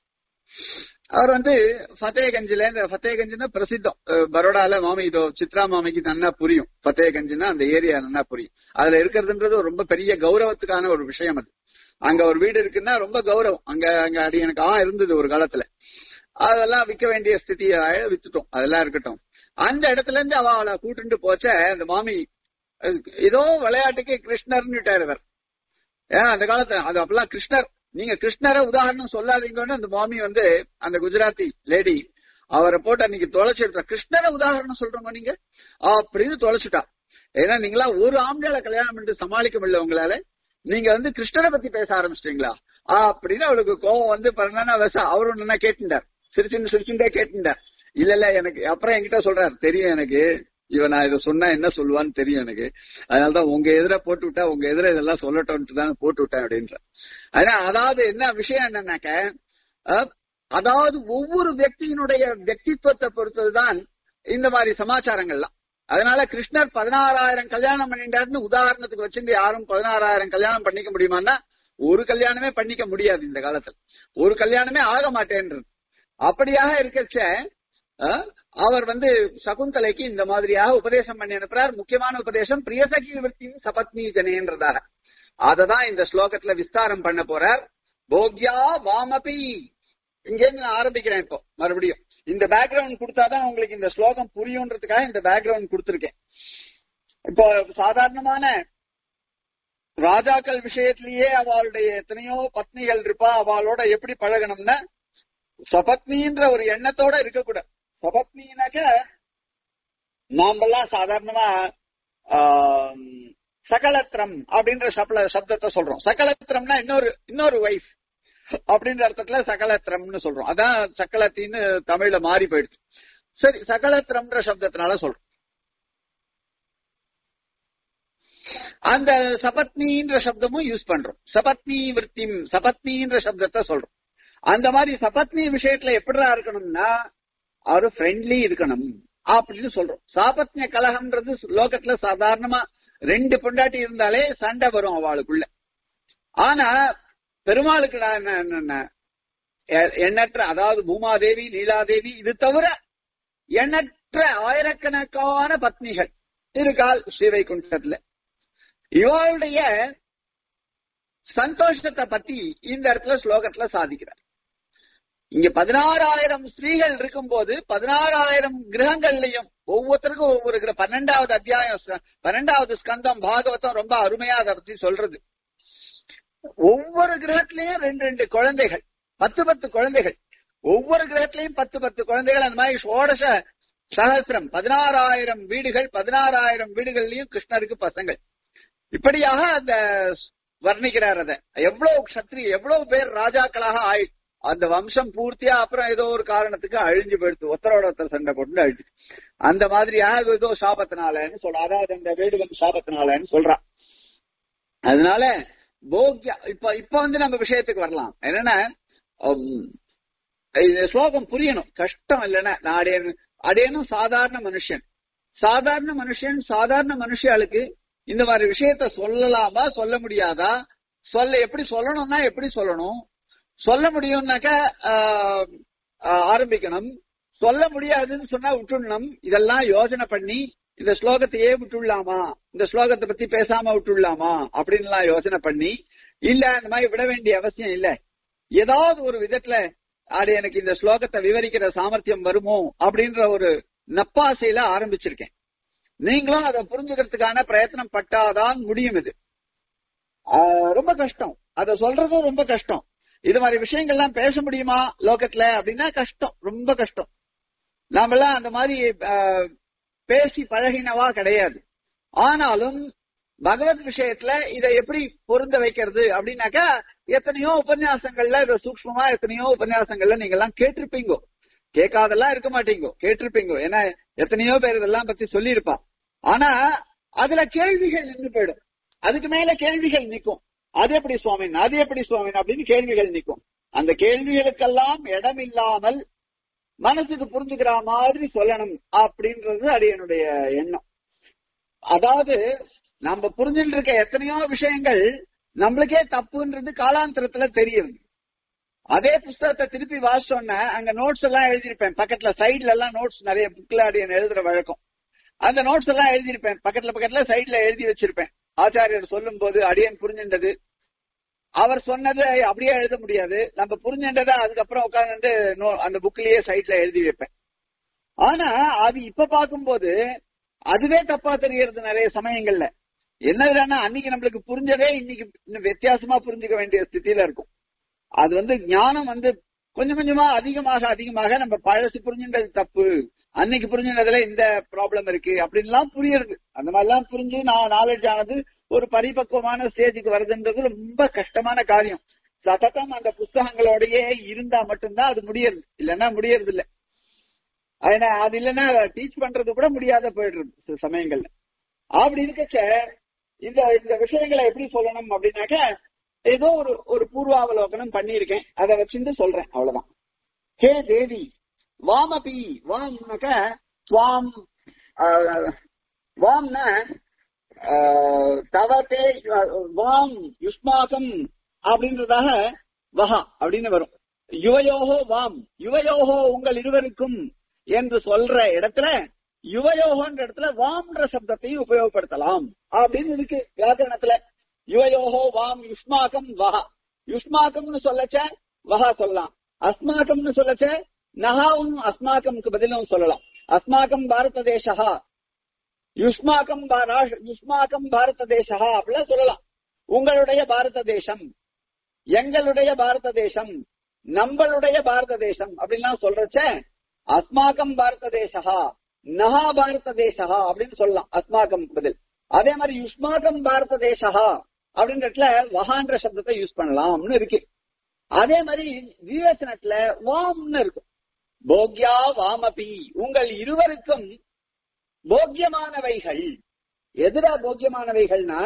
அவர் வந்து ஃபத்தேகஞ்சில இந்த ஃபத்தேகஞ்சுன்னா பிரசித்தம் அஹ், பரோடால மாமி இதோ சித்ரா மாமிக்கு நன்னா புரியும் ஃபத்தேகஞ்சுன்னா அந்த ஏரியா நன்னா புரியும் அதுல இருக்கிறதுன்றது ஒரு ரொம்ப பெரிய கௌரவத்துக்கான ஒரு விஷயம் அது அங்க ஒரு வீடு இருக்குன்னா ரொம்ப கௌரவம் அங்க அங்க அடி எனக்கு ஆ இருந்தது ஒரு காலத்துல அதெல்லாம் விற்க வேண்டிய ஸ்திதியை வித்துட்டோம் அதெல்லாம் இருக்கட்டும் அந்த இடத்துல இருந்து அவ அவளை கூட்டிட்டு போச்ச அந்த மாமி அஹ், ஏதோ விளையாட்டுக்கு கிருஷ்ணர்னு விட்டார் இவர் ஏன் அந்த காலத்துல அது அப்பெல்லாம் கிருஷ்ணர் நீங்க கிருஷ்ணரை உதாரணம் சொல்லாதீங்கன்னு அந்த மாமி வந்து அந்த குஜராத்தி லேடி அவரை போட்டு அன்னைக்கு தொலைச்சு எடுத்தா கிருஷ்ணரை உதாரணம் சொல்றோங்க நீங்க அப்படின்னு தொலைச்சுட்டா ஏன்னா நீங்களா ஒரு ஆம்பளையால கல்யாணம் பண்ணிட்டு சமாளிக்க முடியல உங்களால நீங்க வந்து கிருஷ்ணரை பத்தி பேச ஆரம்பிச்சிட்டீங்களா அப்படின்னு அவளுக்கு கோவம் வந்து பண்ணா விச அவரும் என்ன கேட்டுட்டார் சிரிச்சுன்னு சிரிச்சுட்டே கேட்டுட்டார் இல்ல இல்ல எனக்கு அப்புறம் என்கிட்ட சொல்றாரு தெரியும் எனக்கு இவன் நான் இதை சொன்னா என்ன சொல்லுவான்னு தெரியும் எனக்கு அதனாலதான் உங்க எதிர போட்டு விட்டா உங்க எதிர இதெல்லாம் சொல்லட்டும்ட்டு தான் போட்டு விட்டேன் அப்படின்ற ஆனா அதாவது என்ன விஷயம் என்னன்னாக்க அஹ், அதாவது ஒவ்வொரு వ్యక్తిயினுடைய వ్యక్తిత్వத்தை பொறுத்ததுதான் இந்த மாதிரி சமாச்சாரங்கள்லாம் அதனால கிருஷ்ணர் பதினாறாயிரம் கல்யாணம் பண்ணிட்டாருன்னு உதாரணத்துக்கு வச்சிருந்து யாரும் பதினாறாயிரம் கல்யாணம் பண்ணிக்க முடியுமான்னா ஒரு கல்யாணமே பண்ணிக்க முடியாது இந்த காலத்துல ஒரு கல்யாணமே ஆக மாட்டேன்றது அப்படியாக இருக்கச்ச அஹ், அவர் வந்து சகுந்தலைக்கு இந்த மாதிரியாக உபதேசம் பண்ணி அனுப்புறார் முக்கியமான உபதேசம் பிரியசகி விற்த்தியும் சபத்னி ஜனேன்றதாக அததான் இந்த ஸ்லோகத்துல விஸ்தாரம் பண்ண போறார் போக்யா வாமபி இங்க இருந்து நான் ஆரம்பிக்கிறேன் இப்போ மறுபடியும் இந்த பேக்ரவுண்ட் கொடுத்தாதான் உங்களுக்கு இந்த ஸ்லோகம் புரியுன்றதுக்காக இந்த பேக்ரவுண்ட் கொடுத்திருக்கேன் இப்போ சாதாரணமான ராஜாக்கள் விஷயத்திலேயே அவளுடைய எத்தனையோ பத்னிகள் இருப்பா அவளோட எப்படி பழகணும்னா சபத்னின்ற ஒரு எண்ணத்தோட இருக்கக்கூடாது சபத்னினாக்க நாமெல்லாம் சாதாரணமா ஆம், சகலத்திரம் அப்படின்ற சப்ல சப்தத்தை சொல்றோம் சகலத்திரம்னா இன்னொரு இன்னொரு வைஃப் அப்படின்ற அர்த்தத்துல சகலத்திரம்னு சொல்றோம் அதான் சக்கலத்தின்னு தமிழ்ல மாறி போயிடுச்சு சரி சகலத்திரம்ன்ற சப்தத்தினால சொல்றோம் அந்த சபத்னின்ற சப்தமும் யூஸ் பண்றோம் சபத்னி விற்த்திம் சபத்னின்ற சப்தத்தை சொல்றோம் அந்த மாதிரி சபத்னி விஷயத்துல எப்படிடா இருக்கணும்னா அவரு ஃப்ரெண்ட்லி இருக்கணும் அப்படின்னு சொல்றோம் சாபத்ய கலகம்ன்றது லோகத்துல சாதாரணமா ரெண்டு பொண்டாட்டி இருந்தாலே சண்டை வரும் அவளுக்குள்ள ஆனா பெருமாளுக்கு நான் என்ன- என்னென்ன எ- எண்ணற்ற அதாவது பூமாதேவி நீலாதேவி இது தவிர எண்ணற்ற ஆயிரக்கணக்கான பத்னிகள் இருக்கால் ஸ்ரீவைகுண்டத்துல இவளுடைய சந்தோஷத்தை பத்தி இந்த இடத்துல ஸ்லோகத்துல சாதிக்கிறார் இங்க பதினாறாயிரம் ஸ்திரீகள் இருக்கும்போது பதினாறாயிரம் கிரகங்கள்லயும் ஒவ்வொருத்தருக்கும் ஒவ்வொரு கிர- பன்னெண்டாவது அத்தியாயம் ச- பன்னெண்டாவது ஸ்கந்தம் பாகவதம் ரொம்ப அருமையா அதை பத்தி சொல்றது ஒவ்வொரு கிரகத்திலயும் ரெண்டு ரெண்டு குழந்தைகள் பத்து பத்து குழந்தைகள் ஒவ்வொரு கிரகத்திலயும் பத்து பத்து குழந்தைகள் அந்த மாதிரி சோடச சகசிரம் பதினாறாயிரம் வீடுகள் பதினாறாயிரம் வீடுகள்லயும் கிருஷ்ணருக்கு பசங்கள் இப்படியாக அந்த வர்ணிக்கிறார் அத எவ்வளவு க்ஷத்ரி எவ்வளவு பேர் ராஜாக்களாக ஆயி அந்த வம்சம் பூர்த்தியா அப்புறம் ஏதோ ஒரு காரணத்துக்கு அழிஞ்சு போயிடுது ஒருத்தரோட ஒருத்தர் சண்டை போட்டு அழிஞ்சு அந்த மாதிரியாக அது ஏதோ சாபத்தினாலன்னு சொல்ற அதாவது அந்த வேடுவன் சாபத்தினாலன்னு சொல்றான் அதனால போக்யா இப்ப இப்ப வந்து நம்ம விஷயத்துக்கு வரலாம் என்னன்னா உம், இந்த ஸ்லோகம் புரியணும் கஷ்டம் இல்லைன்னா நான் அடையணும் அடையணும் சாதாரண மனுஷன் சாதாரண மனுஷன் சாதாரண மனுஷாளுக்கு இந்த மாதிரி விஷயத்த சொல்லலாமா சொல்ல முடியாதா சொல்ல எப்படி சொல்லணும்னா எப்படி சொல்லணும் சொல்ல முடியும்னாக்கா ஆஹ், ஆஹ், ஆரம்பிக்கணும் சொல்ல முடியாதுன்னு சொன்னா விட்டுடணும் இதெல்லாம் யோசனை பண்ணி இந்த ஸ்லோகத்தையே விட்டுடலாமா இந்த ஸ்லோகத்தை பத்தி பேசாம விட்டுடலாமா அப்படின்லாம் யோசனை பண்ணி இல்ல அந்த மாதிரி விட வேண்டிய அவசியம் இல்ல ஏதாவது ஒரு விதத்துல ஆடு எனக்கு இந்த ஸ்லோகத்தை விவரிக்கிற சாமர்த்தியம் வருமோ அப்படின்ற ஒரு நப்பாசையில ஆரம்பிச்சிருக்கேன் நீங்களும் அதை புரிஞ்சுக்கிறதுக்கான பிரயத்தனம் பட்டாதான் முடியும் இது ஆஹ் ரொம்ப கஷ்டம் அதை சொல்றதும் ரொம்ப கஷ்டம் இது மாதிரி விஷயங்கள்லாம் பேச முடியுமா லோகத்துல அப்படின்னா கஷ்டம் ரொம்ப கஷ்டம் நாமெல்லாம் அந்த மாதிரி ஆஹ், பேசி பழகினவா கிடையாது ஆனாலும் பகவத் விஷயத்துல இதை எப்படி பொருந்த வைக்கிறது அப்படின்னாக்கா எத்தனையோ உபன்யாசங்கள்ல இதை சூக்ஷ்மமா எத்தனையோ உபன்யாசங்கள்ல நீங்க எல்லாம் கேட்டிருப்பீங்க கேட்காதெல்லாம் இருக்க மாட்டீங்க கேட்டிருப்பீங்க ஏன்னா எத்தனையோ பேர் இதெல்லாம் பத்தி சொல்லியிருப்பா ஆனா அதுல கேள்விகள் நின்று போயிடும் அதுக்கு மேல கேள்விகள் நிற்கும் அது எப்படி சுவாமின் அது எப்படி சுவாமின் அப்படின்னு கேள்விகள் நிற்கும் அந்த கேள்விகளுக்கெல்லாம் இடம் இல்லாமல் மனசுக்கு புரிஞ்சுக்கிற மாதிரி சொல்லணும் அப்படின்றது அது என்னுடைய எண்ணம் அதாவது நம்ம புரிஞ்சுட்டு இருக்க எத்தனையோ விஷயங்கள் நம்மளுக்கே தப்புன்றது காலாந்தரத்துல தெரியுது அதே புஸ்தகத்தை திருப்பி வாசிச்சோன்ன அங்க நோட்ஸ் எல்லாம் எழுதியிருப்பேன் பக்கத்துல சைட்ல எல்லாம் நோட்ஸ் நிறைய புக்ல அடியன் எழுதுற வழக்கம் அந்த நோட்ஸ் எல்லாம் எழுதியிருப்பேன் பக்கத்துல பக்கத்துல சைட்ல எழுதி வச்சிருப்பேன் ஆச்சாரியர் சொல்லும் போது அடியன் புரிஞ்சின்றது அவர் சொன்னது அப்படியே எழுத முடியாது நம்ம புரிஞ்சின்றதை அதுக்கப்புறம் உட்கார்ந்து அந்த புக்லயே சைட்ல எழுதி வைப்பேன் ஆனா அது இப்ப பார்க்கும்போது அதுவே தப்பா தெரியறது நிறைய சமயங்கள்ல என்னதுன்னா அன்னைக்கு நம்மளுக்கு புரிஞ்சதே இன்னைக்கு இன்னும் வித்தியாசமா புரிஞ்சுக்க வேண்டிய ஸ்திதியில இருக்கும் அது வந்து ஞானம் வந்து கொஞ்சம் கொஞ்சமா அதிகமாக அதிகமாக நம்ம பழசு புரிஞ்சுன்றது தப்பு அன்னைக்கு புரிஞ்சுனதுல இந்த ப்ராப்ளம் இருக்கு அப்படின்லாம் புரியுது அந்த மாதிரிலாம் புரிஞ்சு நான் நாலேஜ் ஆனது ஒரு பரிபக்குவமான ஸ்டேஜுக்கு வருதுன்றது ரொம்ப கஷ்டமான காரியம் சதத்தம் அந்த புஸ்தகங்களோடயே இருந்தா மட்டும்தான் அது முடியறது இல்லைன்னா முடியறது இல்ல அதனா அது இல்லைன்னா டீச் பண்றது கூட முடியாத போயிடுறது சில சமயங்கள்ல அப்படி இருக்கச்ச இந்த இந்த விஷயங்களை எப்படி சொல்லணும் அப்படின்னாக்க ஏதோ ஒரு ஒரு பூர்வாவலோகனம் பண்ணியிருக்கேன் அதை வச்சுட்டு சொல்றேன் அவ்வளவுதான் ஹே தேவி வாமபி வாம்னாக்க வாம் வாம்னா தவத்தே வாம் யுஷ்மாகம் அப்படின்றதாக வஹா அப்படின்னு வரும் யுவயோகோ வாம் யுவயோகோ உங்கள் இருவருக்கும் என்று சொல்ற இடத்துல யுவயோகன்ற இடத்துல வாம்ன்ற சப்தத்தையும் உபயோகப்படுத்தலாம் அப்படின்னு இருக்கு வியாக்கரணத்துல யுவயோகோ வாம் யுஷ்மாகம் வஹா யுஷ்மாகம்னு சொல்லச்ச வஹா சொல்லலாம் அஸ்மாக்கம்னு சொல்லச்ச நகாவும் அஸ்மாக்கம்க்கு பதிலும் சொல்லலாம் அஸ்மாக்கம் பாரத தேசா யுஷ்மாக்கம் யுஷ்மாக்கம் பாரத தேசா அப்படிலாம் சொல்லலாம் உங்களுடைய பாரத தேசம் எங்களுடைய பாரத தேசம் நம்மளுடைய பாரத தேசம் அப்படின்லாம் சொல்றச்ச அஸ்மாக்கம் பாரத தேசா நகா பாரத தேசா அப்படின்னு சொல்லலாம் அஸ்மாக்கம் பதில் அதே மாதிரி யுஷ்மாக்கம் பாரத தேசா அப்படின்றதுல வகான்ற சப்தத்தை யூஸ் பண்ணலாம்னு இருக்கு அதே மாதிரி விவேசனத்துல வாம்னு இருக்கும் போக்யா வாமபி உங்கள் இருவருக்கும் போக்கியமானவைகள் எதிரா போக்கியமானவைகள்னா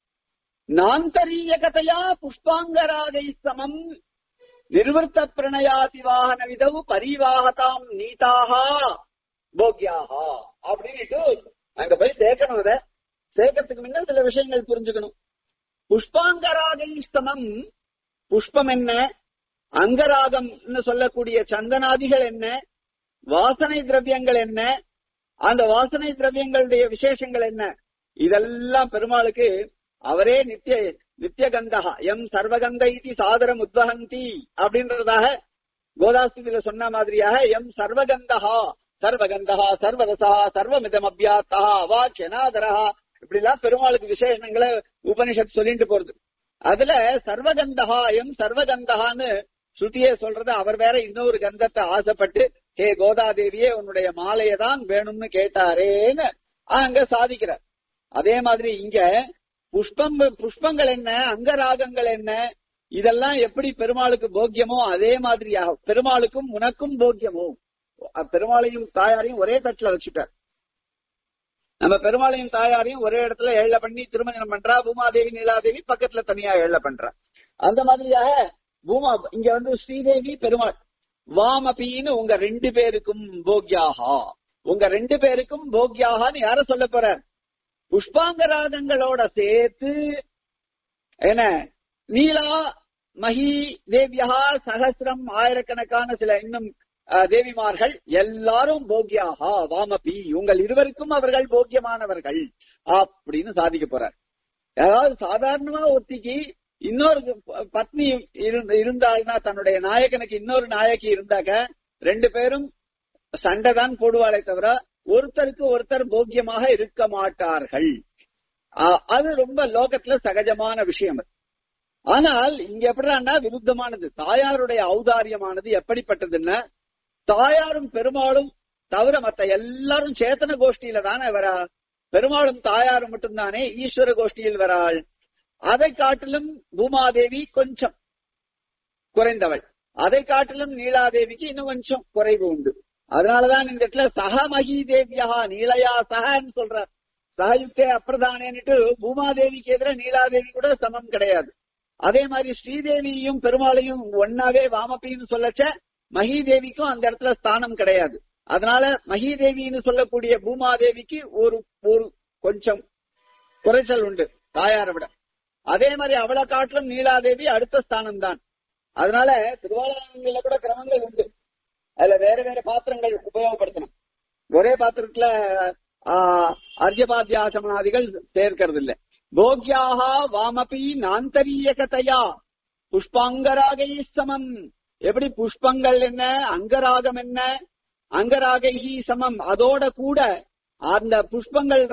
நாந்தரீயகதையா புஷ்பாங்கராகை சமம் நிர்வர்த்த பிரணயாதி வாகன விதவு பரிவாகதாம் நீதாகா போக்யாகா அப்படின்னுட்டு அங்க போய் சேர்க்கணும் அத சேர்க்கறதுக்கு முன்ன சில விஷயங்கள் புரிஞ்சுக்கணும் புஷ்பாங்கராகை சமம் புஷ்பம் என்ன அங்கராகம் சொல்லக்கூடிய சந்தனாதிகள் என்ன வாசனை திரவியங்கள் என்ன அந்த வாசனை திரவியங்களுடைய விசேஷங்கள் என்ன இதெல்லாம் பெருமாளுக்கு அவரே நித்திய நித்திய கந்தகா எம் சர்வகந்த இது சாதரம் உத்வகந்தி அப்படின்றதாக கோதாஸ்தியில சொன்ன மாதிரியாக எம் சர்வகந்தகா சர்வகந்தகா சர்வரசா சர்வமிதம் அபியாத்தா அவா செனாதரா இப்படி எல்லாம் பெருமாளுக்கு விசேஷங்களை உபனிஷத் சொல்லிட்டு போறது அதுல சர்வகந்தகா எம் சர்வகந்தகான்னு ஸ்ருதியே சொல்றது அவர் வேற இன்னொரு கந்தத்தை ஆசைப்பட்டு ஹே கோதாதேவியே உன்னுடைய மாலையை தான் வேணும்னு கேட்டாரேன்னு அங்க சாதிக்கிறார் அதே மாதிரி இங்க புஷ்பம் புஷ்பங்கள் என்ன அங்கராகங்கள் என்ன இதெல்லாம் எப்படி பெருமாளுக்கு போக்கியமோ அதே மாதிரியாக பெருமாளுக்கும் உனக்கும் போக்கியமோ பெருமாளையும் தாயாரையும் ஒரே தட்டுல வச்சுட்டார் நம்ம பெருமாளையும் தாயாரையும் ஒரே இடத்துல ஏழ பண்ணி திருமணம் பண்றா பூமாதேவி நீலாதேவி பக்கத்துல தனியா ஏழ பண்றா அந்த மாதிரியாக பூமா இங்க வந்து ஸ்ரீதேவி பெருமாள் வாமபின்னு உங்க ரெண்டு பேருக்கும் போக்யாகா உங்க ரெண்டு பேருக்கும் போக்யாகான்னு யார சொல்ல போற புஷ்பாங்கராகங்களோட சேர்த்து என்ன நீலா மகி தேவியா சகசிரம் ஆயிரக்கணக்கான சில இன்னும் தேவிமார்கள் எல்லாரும் போக்யாகா வாமபி உங்கள் இருவருக்கும் அவர்கள் போக்கியமானவர்கள் அப்படின்னு சாதிக்க போறார் அதாவது சாதாரணமா ஒத்திக்கு இன்னொரு பத்னி இருந்தாள்னா தன்னுடைய நாயகனுக்கு இன்னொரு நாயகி இருந்தாக்க ரெண்டு பேரும் சண்டை தான் போடுவாளே தவிர ஒருத்தருக்கு ஒருத்தர் போக்கியமாக இருக்க மாட்டார்கள் அது ரொம்ப லோகத்துல சகஜமான விஷயம் ஆனால் இங்க எப்படின்னா விருத்தமானது தாயாருடைய ஔதாரியமானது எப்படிப்பட்டதுன்னா தாயாரும் பெருமாளும் தவிர மத்த எல்லாரும் சேத்தன கோஷ்டியில தானே வரா பெருமாளும் தாயாரும் மட்டும்தானே ஈஸ்வர கோஷ்டியில் வராள் அதை காட்டிலும் பூமாதேவி கொஞ்சம் குறைந்தவள் அதை காட்டிலும் நீலாதேவிக்கு இன்னும் கொஞ்சம் குறைவு உண்டு அதனாலதான் இந்த இடத்துல சக மகி தேவியா நீலையா சகன்னு சொல்றார் சகயுக்தே அப்பிரதானேன்னுட்டு பூமாதேவிக்கு எதிர நீலாதேவி கூட சமம் கிடையாது அதே மாதிரி ஸ்ரீதேவியும் பெருமாளையும் ஒன்னாவே வாமப்பின்னு சொல்லச்ச மகிதேவிக்கும் அந்த இடத்துல ஸ்தானம் கிடையாது அதனால மகிதேவின்னு சொல்லக்கூடிய பூமாதேவிக்கு ஒரு ஒரு கொஞ்சம் குறைச்சல் உண்டு தாயாரை விட அதே மாதிரி அவளை காட்டிலும் நீலாதேவி அடுத்த ஸ்தானம் தான் அதனால திருவாளர்கள கூட கிரமங்கள் உண்டு அதுல வேற வேற பாத்திரங்கள் உபயோகப்படுத்தணும் ஒரே பாத்திரத்துல அர்ஜபாத்தியாசமனாதிகள் சேர்க்கிறது இல்ல போக்யாக வாமபி நாந்தரியகதையா புஷ்பாங்கராகை சமம் எப்படி புஷ்பங்கள் என்ன அங்கராகம் என்ன அங்கராகைஹி சமம் அதோட கூட அந்த புஷ்பங்கள்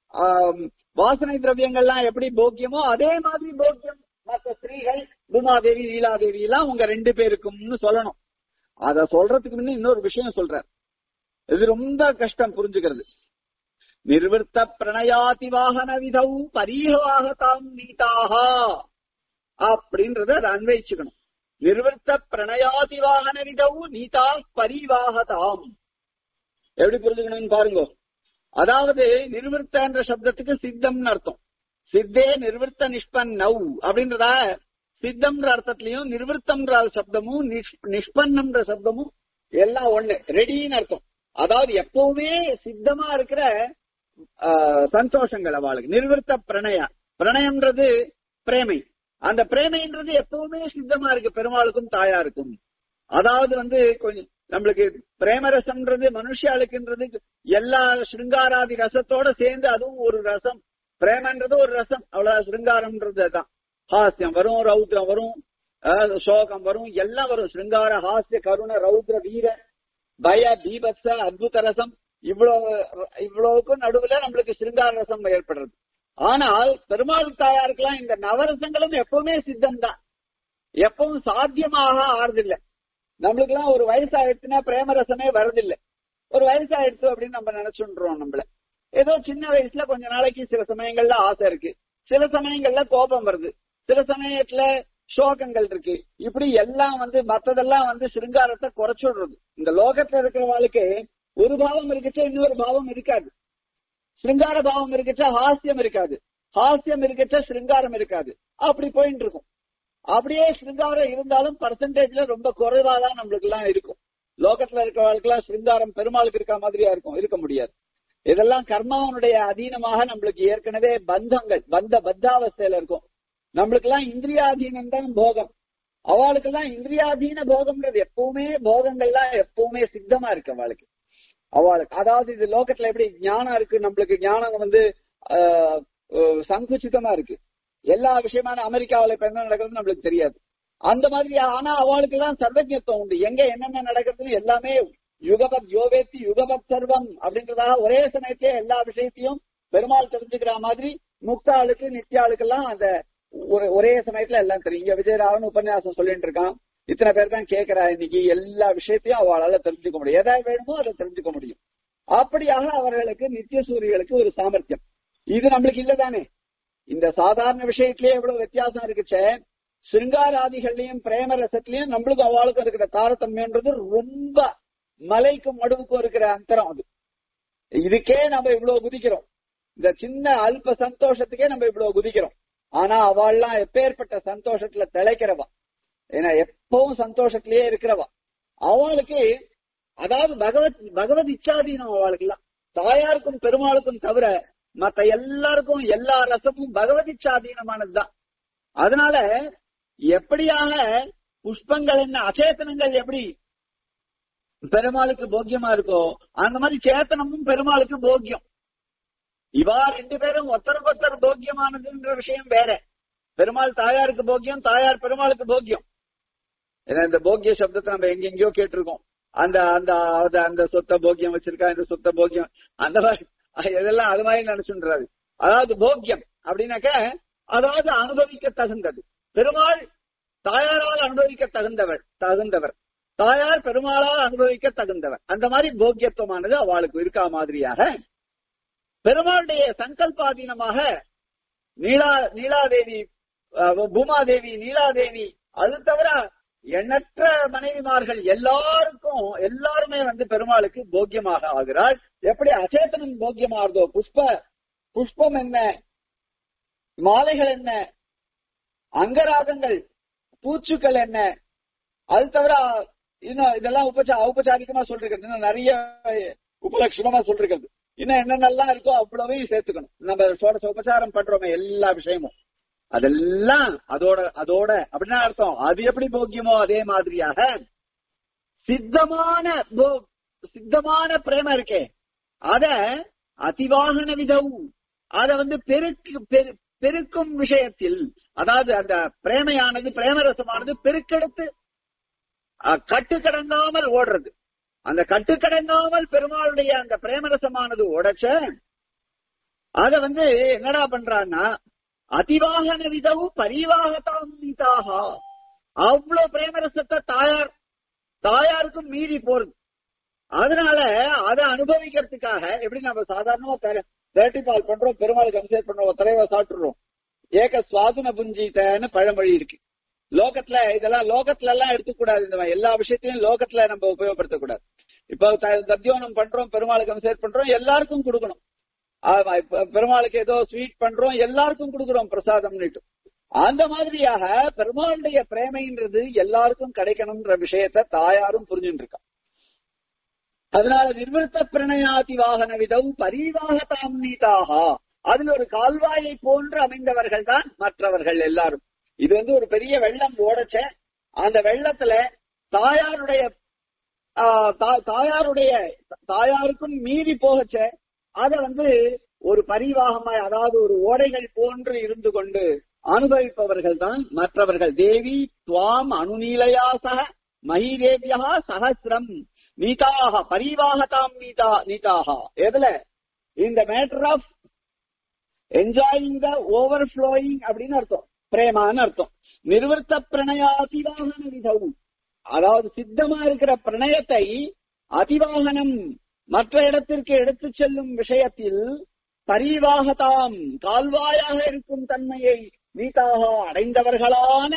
வாசனை திரவியங்கள்லாம் எப்படி போக்கியமோ அதே மாதிரி போக்கியம் மற்ற ஸ்திரீகள் பூமாதேவி லீலாதேவி எல்லாம் உங்க ரெண்டு பேருக்கும்னு சொல்லணும் அத சொல்றதுக்கு முன்ன இன்னொரு விஷயம் சொல்றார் இது ரொம்ப கஷ்டம் புரிஞ்சுக்கிறது நிர்வர்த்த பிரணயாதி வாகன விதௌ பரீகவாகதாம் நீதாகா அப்படின்றத அன்வைச்சுக்கணும் நிர்வர்த்த பிரணயாதி வாகன விதௌ நீதா பரிவாகதாம் எப்படி புரிஞ்சுக்கணும்னு பாருங்க அதாவது நிர்வர்த்த என்ற சப்தத்துக்கு சித்தம்னு அர்த்தம் சித்தே நிர்வர்த்த நிஷ்பன் நவ் அப்படின்றதா சித்தம்ன்ற அர்த்தத்திலையும் நிர்வர்த்தம்ன்ற சப்தமும் நிஷ்பன்னம்ன்ற சப்தமும் எல்லாம் ஒண்ணு ரெடின்னு அர்த்தம் அதாவது எப்பவுமே சித்தமா இருக்கிற சந்தோஷங்கள் அவளுக்கு நிர்வர்த்த பிரணய பிரணயம்ன்றது பிரேமை அந்த பிரேமைன்றது எப்பவுமே சித்தமா இருக்கு பெருமாளுக்கும் தாயாருக்கும் அதாவது வந்து கொஞ்சம் நம்மளுக்கு பிரேமரசம்ன்றது மனுஷாளுக்குன்றது எல்லா சிருங்காராதி ரசத்தோட சேர்ந்து அதுவும் ஒரு ரசம் பிரேமன்றது ஒரு ரசம் அவ்வளவு சிருங்காரம்ன்றது தான் ஹாஸ்யம் வரும் ரௌத்ரம் வரும் சோகம் வரும் எல்லாம் வரும் சிருங்கார ஹாஸ்ய கருண ரௌத்ர வீர பய தீபத்ச அத்புத ரசம் இவ்வளவு இவ்வளவுக்கும் நடுவுல நம்மளுக்கு சிருங்கார ரசம் ஏற்படுறது ஆனால் பெருமாள் தாயாருக்கெல்லாம் இந்த நவரசங்களும் எப்பவுமே சித்தம் தான் எப்பவும் சாத்தியமாக ஆறுதில்லை நம்மளுக்கு எல்லாம் ஒரு வயசு ஆயிடுச்சுன்னா பிரேமரசமே வரதில்லை ஒரு வயசு ஆயிடுச்சு அப்படின்னு நம்ம நினைச்சுன்றோம் நம்மள ஏதோ சின்ன வயசுல கொஞ்ச நாளைக்கு சில சமயங்கள்ல ஆசை இருக்கு சில சமயங்கள்ல கோபம் வருது சில சமயத்துல சோகங்கள் இருக்கு இப்படி எல்லாம் வந்து மத்ததெல்லாம் வந்து சிருங்காரத்தை குறைச்சுடுறது இந்த லோகத்துல இருக்கிறவங்களுக்கு ஒரு பாவம் இருக்குச்சா இன்னொரு பாவம் இருக்காது சிருங்கார பாவம் இருக்குச்சா ஹாஸ்யம் இருக்காது ஹாஸ்யம் இருக்குச்சா சிருங்காரம் இருக்காது அப்படி போயிட்டு இருக்கும் அப்படியே சிருங்காரம் இருந்தாலும் பர்சன்டேஜ்ல ரொம்ப குறைவா தான் நம்மளுக்கு எல்லாம் இருக்கும் லோகத்துல இருக்கிறவர்களுக்கு எல்லாம் சிருங்காரம் பெருமாளுக்கு இருக்க மாதிரியா இருக்கும் இருக்க முடியாது இதெல்லாம் கர்மாவனுடைய அதீனமாக நம்மளுக்கு ஏற்கனவே பந்தங்கள் பந்த பத்தாவஸ்தையில இருக்கும் நம்மளுக்கு எல்லாம் இந்திரியாதீனம் தான் போகம் அவளுக்கெல்லாம் இந்திரியாதீன போகம்ன்றது எப்பவுமே போகங்கள்லாம் எப்பவுமே சித்தமா இருக்கு அவளுக்கு அவளுக்கு அதாவது இது லோகத்துல எப்படி ஞானம் இருக்கு நம்மளுக்கு ஞானம் வந்து சங்குச்சிதமா இருக்கு எல்லா விஷயமான அமெரிக்காவில இப்ப என்ன நடக்குதுன்னு நம்மளுக்கு தெரியாது அந்த மாதிரி ஆனா அவளுக்கு எல்லாம் சர்வஜத்துவம் உண்டு எங்க என்னென்ன நடக்குதுன்னு எல்லாமே யுகபத் யோவேத்தி யுகபத் சர்வம் அப்படின்றதாக ஒரே சமயத்திலே எல்லா விஷயத்தையும் பெருமாள் தெரிஞ்சுக்கிற மாதிரி முக்தாளுக்கு நித்யாளுக்கெல்லாம் அந்த ஒரு ஒரே சமயத்துல எல்லாம் தெரியும் இங்க விஜயராவன் உபன்யாசம் சொல்லிட்டு இருக்கான் இத்தனை பேர் தான் கேட்கிறா இன்னைக்கு எல்லா விஷயத்தையும் அவளால தெரிஞ்சுக்க முடியும் எதை வேணுமோ அதை தெரிஞ்சுக்க முடியும் அப்படியாக அவர்களுக்கு நித்திய சூரியர்களுக்கு ஒரு சாமர்த்தியம் இது நம்மளுக்கு இல்லதானே இந்த சாதாரண விஷயத்திலேயே எவ்வளவு வித்தியாசம் இருக்குச்சே சிருங்காராதிகள்லயும் பிரேம ரசத்திலயும் நம்மளுக்கும் அவளுக்கும் இருக்கிற தாரதமியன்றது ரொம்ப மலைக்கும் மடுவுக்கும் இருக்கிற அந்தரம் அது இதுக்கே நம்ம இவ்வளவு குதிக்கிறோம் இந்த சின்ன அல்ப சந்தோஷத்துக்கே நம்ம இவ்வளவு குதிக்கிறோம் ஆனா அவள்லாம் எப்பேற்பட்ட சந்தோஷத்துல திளைக்கிறவா ஏன்னா எப்பவும் சந்தோஷத்திலேயே இருக்கிறவா அவளுக்கு அதாவது பகவத் பகவத் இச்சாதீனம் அவளுக்கு எல்லாம் தாயாருக்கும் பெருமாளுக்கும் தவிர மத்த எல்லாருக்கும் எல்லா ரசமும் பகவத் இச்சாதீனமானதுதான் அதனால எப்படியாக புஷ்பங்கள் என்ன அச்சேதனங்கள் எப்படி பெருமாளுக்கு போக்கியமா இருக்கோ அந்த மாதிரி சேத்தனமும் பெருமாளுக்கு போக்கியம் இவா ரெண்டு பேரும் ஒருத்தருக்கு ஒருத்தர் போக்கியமானதுன்ற விஷயம் வேற பெருமாள் தாயாருக்கு போக்கியம் தாயார் பெருமாளுக்கு போக்கியம் ஏன்னா இந்த போக்கிய சப்தத்தை நம்ம எங்கெங்கயோ கேட்டிருக்கோம் அந்த அந்த அந்த சொத்த போக்கியம் வச்சிருக்கா இந்த சொத்த போக்கியம் அந்த மாதிரி இதெல்லாம் அது மாதிரி நினைச்சுன்றாரு அதாவது போக்கியம் அப்படின்னாக்க அதாவது அனுபவிக்க தகுந்தது பெருமாள் தாயாரால் அனுபவிக்க தகுந்தவர் தகுந்தவர் தாயார் பெருமாளால் அனுபவிக்க தகுந்தவர் அந்த மாதிரி போக்கியத்துவமானது அவளுக்கு இருக்கா மாதிரியாக பெருமாளுடைய சங்கல்பாதீனமாக நீலா நீலாதேவி அஹ், பூமாதேவி நீலாதேவி அது தவிர எண்ணற்ற மனைவிமார்கள் எல்லாருக்கும் எல்லாருமே வந்து பெருமாளுக்கு போக்கியமாக ஆகிறாள் எப்படி அச்சேதனம் போக்கியமாகுதோ புஷ்ப புஷ்பம் என்ன மாலைகள் என்ன அங்கராகங்கள் பூச்சுக்கள் என்ன அது தவிர இன்னும் இதெல்லாம் உபச்சா ஔபச்சாரிகமா சொல்றது இன்னும் நிறைய உபலட்சணமா சொல்றது இன்னும் என்னென்னலாம் இருக்கோ அவ்வளவையும் சேர்த்துக்கணும் நம்ம சோட உபச்சாரம் பண்றோமே எல்லா விஷயமும் அதெல்லாம் அதோட அதோட அப்படின்னா அர்த்தம் அது எப்படி போக்கியமோ அதே மாதிரியாக சித்தமான போ- சித்தமான பிரேம இருக்கே அத அதிவாகன விதவு அத வந்து பெருக்கு பெரு- பெருக்கும் விஷயத்தில் அதாவது அந்த பிரேமையானது பிரேமரசமானது பெருக்கெடுத்து அஹ், கட்டுக்கடங்காமல் ஓடுறது அந்த கட்டுக்கடங்காமல் பெருமாளுடைய அந்த பிரேமரசமானது ஓடச்ச அத வந்து என்னடா பண்றான்னா அதிவாகன விதவு பரிவாகதாம் நீதாக அவ்வளவு பிரேமரசத்தை தாயார் தாயாருக்கும் மீறி போறது அதனால அதை அனுபவிக்கிறதுக்காக எப்படி நம்ம சாதாரணமா தேர்ட்டி பால் பண்றோம் பெருமாளுக்கு அபிஷேகம் பண்றோம் தலைவா சாப்பிட்டுறோம் ஏக சுவாதுன புஞ்சித்தன்னு பழமொழி இருக்கு லோகத்துல இதெல்லாம் லோகத்துல எல்லாம் எடுத்துக்கூடாது இந்த மாதிரி எல்லா விஷயத்தையும் லோகத்துல நம்ம உபயோகப்படுத்தக்கூடாது இப்போ த- தத்தியோனம் பண்றோம் பெருமாளுக்கு அபிஷேகம் பண்றோம் எல்லாருக்கும் கொடுக்கணும் ஆமா, இப்ப பெருமாளுக்கு ஏதோ ஸ்வீட் பண்றோம் எல்லாருக்கும் கொடுக்குறோம் பிரசாதம்னுட்டு அந்த மாதிரியாக பெருமாளுடைய பிரேமைன்றது எல்லாருக்கும் கிடைக்கணும்ன்ற விஷயத்த தாயாரும் புரிஞ்சுட்டு இருக்கா அதனால நிர்வர்த்த பிரணயாதி வாகன விதவு பரிவாகதாம் நீதாக அதில் ஒரு கால்வாயை போன்று அமைந்தவர்கள் தான் மற்றவர்கள் எல்லாரும் இது வந்து ஒரு பெரிய வெள்ளம் ஓடச்ச அந்த வெள்ளத்துல தாயாருடைய ஆ, தா- தாயாருடைய தாயாருக்கும் மீறி போகச்ச அத வந்து ஒரு பரிவாகமாய் அதாவது ஒரு ஓடைகள் போன்று இருந்து கொண்டு அனுபவிப்பவர்கள் தான் மற்றவர்கள் தேவி துவாம் அனுநீலையா சக மகிதேவியா சகசிரம் நீதாக பரிவாகதாம் நீதா நீதாக எதுல இந்த matter of enjoying the overflowing அப்படின்னு அர்த்தம் பிரேமான்னு அர்த்தம் நிர்வர்த்த பிரணயாதிவாகன விதவு அதாவது சித்தமா இருக்கிற பிரணயத்தை அதிவாகனம் மற்ற இடத்திற்கு எடுத்துச் செல்லும் விஷயத்தில் பரிவாகதாம் கால்வாயாக இருக்கும் தன்மையை நீதாக அடைந்தவர்களான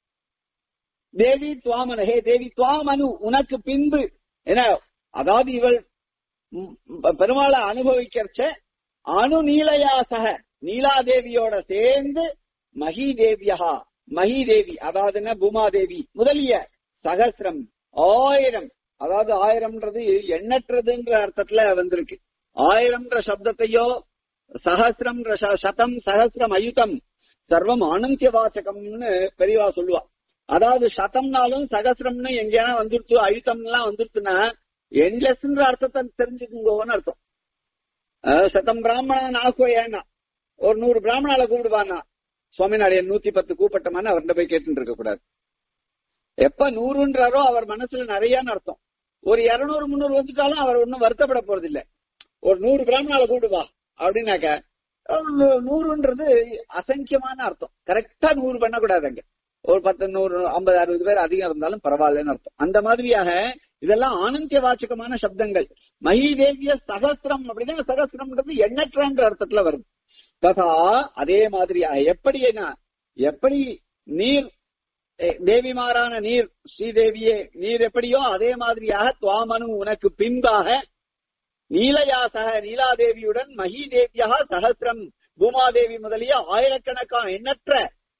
தேவி துவாமன ஹே தேவி துவாமனு உனக்கு பின்பு என அதாவது இவள் ம், பெருமாளை அனுபவிக்கிறச்ச அணு நீலயாசக நீலாதேவியோட சேர்ந்து மகிதேவியா மகிதேவி அதாவது என்ன பூமாதேவி முதலிய சகசிரம் ஆயிரம் அதாவது ஆயிரம்ன்றது எண்ணற்றதுன்ற அர்த்தத்துல வந்திருக்கு ஆயிரம்ன்ற சப்தத்தையோ சகசிரம்ன்ற ச- சதம் சகசிரம் அயுதம் சர்வம் அனந்திய வாசகம்னு பெரியவா சொல்லுவா அதாவது சதம்னாலும் சகசிரம்னு எங்கேயா வந்துருச்சு அயுதம்லாம் வந்துருச்சுன்னா என்லெஸ்ன்ற அர்த்தத்தை தெரிஞ்சுக்குங்கோன்னு அர்த்தம் அஹ் சதம் பிராமணன் ஆக்குவையானா ஒரு நூறு பிராமணால கூப்பிடுவானா சுவாமிநாளையன் நூத்தி பத்து கூப்பிட்டமான அவர்கிட்ட போய் கேட்டுட்டு இருக்க கூடாது எப்ப நூறுன்றாரோ அவர் மனசுல நிறையன்னு அர்த்தம் ஒரு இருநூறு முந்நூறு வந்துட்டாலும் அவர் ஒன்னும் வருத்தப்பட போறது இல்ல ஒரு நூறு பிராமணால கூப்பிடுவா அப்படின்னாக்க அஹ் நூ- நூறுன்றது அசங்கியமான அர்த்தம் கரெக்டா நூறு பண்ணக்கூடாது அங்க ஒரு பத்து நூறு ஐம்பது அறுபது பேர் அதிகம் இருந்தாலும் பரவாயில்லன்னு அர்த்தம் அந்த மாதிரியாக இதெல்லாம் ஆனந்திய வாச்சகமான சப்தங்கள் மகிதேவிய சகசிரம் அப்படின்னா சகசிரம்ன்றது எண்ணற்றன்ற அர்த்தத்துல வருது ததா அதே மாதிரியாக எப்படி என்ன எப்படி நீர் எ- தேவிமாரான நீர் ஸ்ரீதேவியே நீர் எப்படியோ அதே மாதிரியாக துவாமனு உனக்கு பின்பாக நீலயாசக நீலாதேவியுடன் மகிதேவியா சகசிரம் பூமாதேவி முதலிய ஆயிரக்கணக்கான எண்ணற்ற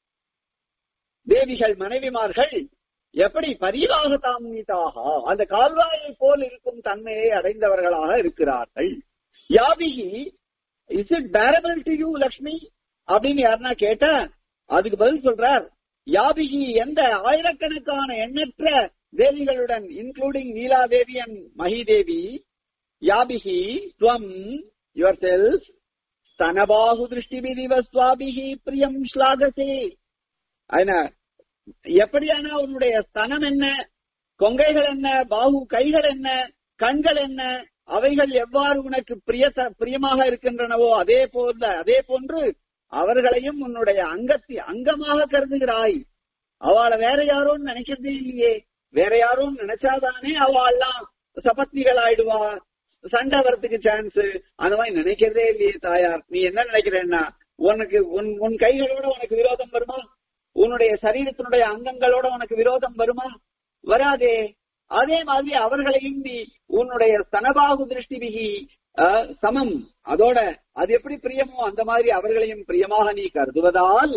தேவிகள் மனைவிமார்கள் எப்படி பரிவாகதாம் நீதாக அந்த கால்வாயை போல் இருக்கும் தன்மையை அடைந்தவர்களாக இருக்கிறார்கள் யாபிகி is it bearable to you Lakshmi அப்படின்னு யாருன்னா கேட்டா அதுக்கு பதில் சொல்றார் யாபிகி எந்த ஆயிரக்கணக்கான எண்ணற்ற தேவிகளுடன் இன்க்ளூடிங் நீலாதேவி அண்ட் மகிதேவி யாபிகி துவம் யுவர் செல்ஃப் ஸ்தனபாகு திருஷ்டிபிதிவ சுவாபிகி பிரியம் ஸ்லாகசே அதனா எப்படியான உன்னுடைய ஸ்தனம் என்ன கொங்கைகள் என்ன பாகு கைகள் என்ன கண்கள் என்ன அவைகள் எவ்வாறு உனக்கு பிரிய பிரியமாக இருக்கின்றனவோ அதே போல அதே போன்று அவர்களையும் உன்னுடைய அங்கத்தி அங்கமாக கருதுகிறாய் அவளை வேற யாரும் நினைக்கிறதே இல்லையே வேற யாரும் நினைச்சாதானே அவள்லாம் சபத்னிகள் ஆயிடுவா சண்டை வரத்துக்கு சான்ஸ் அந்த மாதிரி நினைக்கிறதே இல்லையே தாயார் நீ என்ன நினைக்கிறேன்னா உனக்கு உன் உன் கைகளோட உனக்கு விரோதம் வருமா உன்னுடைய சரீரத்தினுடைய அங்கங்களோட உனக்கு விரோதம் வருமா வராதே அதே மாதிரி அவர்களையும் நீ உன்னுடைய சனபாகு திருஷ்டிபிகி அஹ், சமம் அதோட அது எப்படி பிரியமோ அந்த மாதிரி அவர்களையும் பிரியமாக நீ கருதுவதால்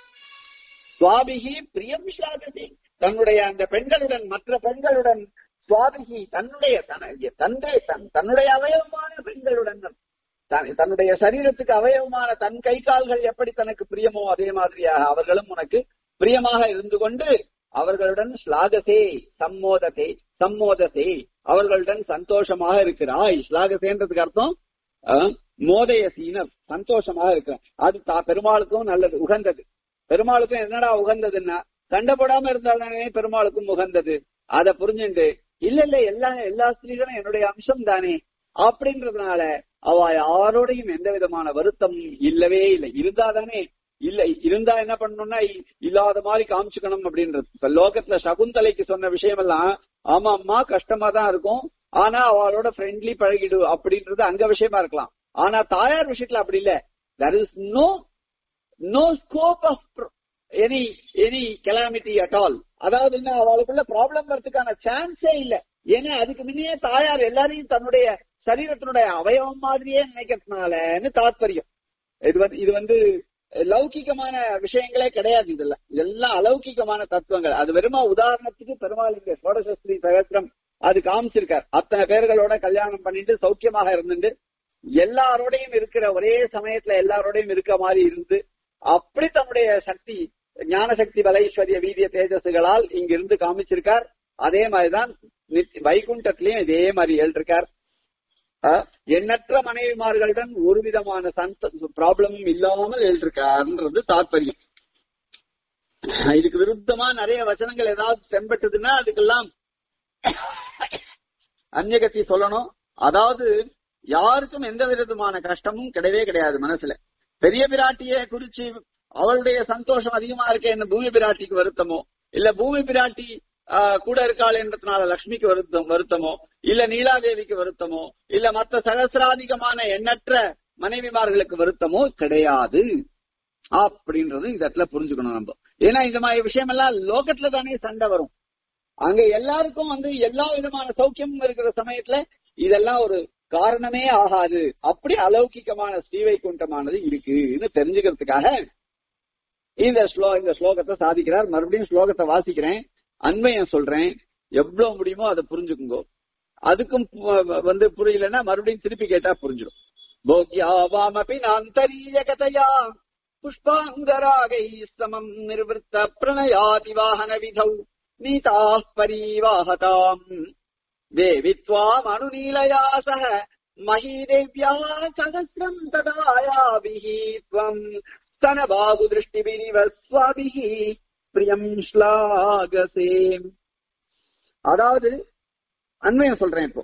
சுவாபிகி பிரியம் ஸ்லாகதி தன்னுடைய அந்த பெண்களுடன் மற்ற பெண்களுடன் சுவாபிகி தன்னுடைய தன- தன்னுடைய தன்- தன்னுடைய அவயவமான பெண்களுடன் தன்- தன்னுடைய சரீரத்துக்கு அவயவமான தன் கை கால்கள் எப்படி தனக்கு பிரியமோ அதே மாதிரியாக அவர்களும் உனக்கு பிரியமாக இருந்து கொண்டு அவர்களுடன் ஸ்லாகசே சம்மோதசே சம்மோதசே அவர்களுடன் சந்தோஷமாக இருக்கிறாய் ஸ்லாகசேன்றதுக்கு அர்த்தம் அஹ், மோதய சீனர் சந்தோஷமாக இருக்கிறார் அது தா- பெருமாளுக்கும் நல்லது உகந்தது பெருமாளுக்கும் என்னடா உகந்ததுன்னா சண்டை போடாம இருந்தாலே பெருமாளுக்கும் உகந்தது அத புரிஞ்சுண்டு இல்ல இல்ல எல்லா எல்லா ஸ்திரீகளும் என்னுடைய அம்சம் தானே அப்படின்றதுனால அவ யாரோடையும் எந்த விதமான வருத்தம் இல்லவே இல்லை இருந்தாதானே இல்ல இருந்தா என்ன பண்ணணும்னா இ- இல்லாத மாதிரி காமிச்சுக்கணும் அப்படின்றது இப்ப லோகத்துல சகுந்தலைக்கு சொன்ன விஷயம் எல்லாம் ஆமா அம்மா கஷ்டமா தான் இருக்கும் ஆனா அவளோட ஃப்ரெண்ட்லி பழகிடு அப்படின்றது அங்க விஷயமா இருக்கலாம் ஆனா தாயார் விஷயத்துல அப்படி இல்ல there is no no scope of any any calamity at all அதாவது என்ன அவளுக்குள்ள ப்ராப்ளம் வரதுக்கான சான்ஸே இல்ல ஏன்னா அதுக்கு முன்னே தாயார் எல்லாரையும் தன்னுடைய சரீரத்தினுடைய அவயவம் மாதிரியே நினைக்கிறதுனாலன்னு தாத்பரியம் இது வந்து இது வந்து லௌகிகமான விஷயங்களே கிடையாது இதுல இதெல்லாம் அலௌகிகமான தத்துவங்கள் அது வெறுமா உதாரணத்துக்கு பெருமாள் இங்க சோடசஸ்திரி சகசிரம் அது காமிச்சிருக்கார் அத்தனை பேர்களோட கல்யாணம் பண்ணிட்டு சௌக்கியமாக இருந்துட்டு எல்லாரோடையும் இருக்கிற ஒரே சமயத்துல எல்லாரோடையும் இருக்க மாதிரி இருந்து அப்படி தன்னுடைய சக்தி ஞான சக்தி பலைஸ்வரிய வீரிய தேஜஸுகளால் இங்கிருந்து காமிச்சிருக்கார் அதே மாதிரிதான் நித்- வைகுண்டத்திலயும் இதே மாதிரி எழுதிருக்கார் அஹ், எண்ணற்ற மனைவிமார்களுடன் ஒரு விதமான ப்ராப்ளமும் இல்லாமல் எழுதிருக்காருன்றது தாற்பயம் இதுக்கு விருத்தமா நிறைய வசனங்கள் ஏதாவது செம்பட்டதுன்னா அதுக்கெல்லாம் அந்நியகத்தி சொல்லணும் அதாவது யாருக்கும் எந்த விதமான கஷ்டமும் கிடையவே கிடையாது மனசுல பெரிய பிராட்டிய குறிச்சு அவளுடைய சந்தோஷம் அதிகமா இருக்க என்ன பூமி பிராட்டிக்கு வருத்தமோ இல்ல பூமி பிராட்டி ஆஹ், கூட இருக்காள் என்றதுனால லக்ஷ்மிக்கு வருத்தம் வருத்தமோ இல்ல நீலாதேவிக்கு வருத்தமோ இல்ல மற்ற சகசிராதிகமான எண்ணற்ற மனைவிமார்களுக்கு வருத்தமோ கிடையாது அப்படின்றது இந்த இடத்துல புரிஞ்சுக்கணும் நம்ம ஏன்னா இந்த மாதிரி விஷயம் எல்லாம் லோகத்துல தானே சண்டை வரும் அங்க எல்லாருக்கும் வந்து எல்லா விதமான சௌக்கியமும் இருக்கிற சமயத்துல இதெல்லாம் ஒரு காரணமே ஆகாது அப்படி அலௌகிகமான ஸ்ரீவைகுண்டமானது இருக்குன்னு தெரிஞ்சுக்கிறதுக்காக இந்த ஸ்லோ இந்த ஸ்லோகத்தை சாதிக்கிறார் மறுபடியும் ஸ்லோகத்தை வாசிக்கிறேன் அண்மையம் சொல்றேன் எவ்வளவு முடியுமோ அதை புரிஞ்சுக்குங்கோ அதுக்கும் பு- வந்து புரியலன்னா மறுபடியும் திருப்பி கேட்டா புரிஞ்சிடும் போக்யாவாமபி நாந்தரீய கதையா புஷ்பாங்கராகை சமம் நிர்வൃத்த பிரணயாதி வாகன விதௌ நீதா பரீவாகதாம் தேவி त्वाम् अनुनीलया सह महीदेव्या सहस्रम् तदायाभिः त्वम् स्तनबाहुदृष्टिभिरिव स्वाभिः பிரியம் ஸ்லாகசே அதாவது அன்வயம் சொல்றேன் இப்போ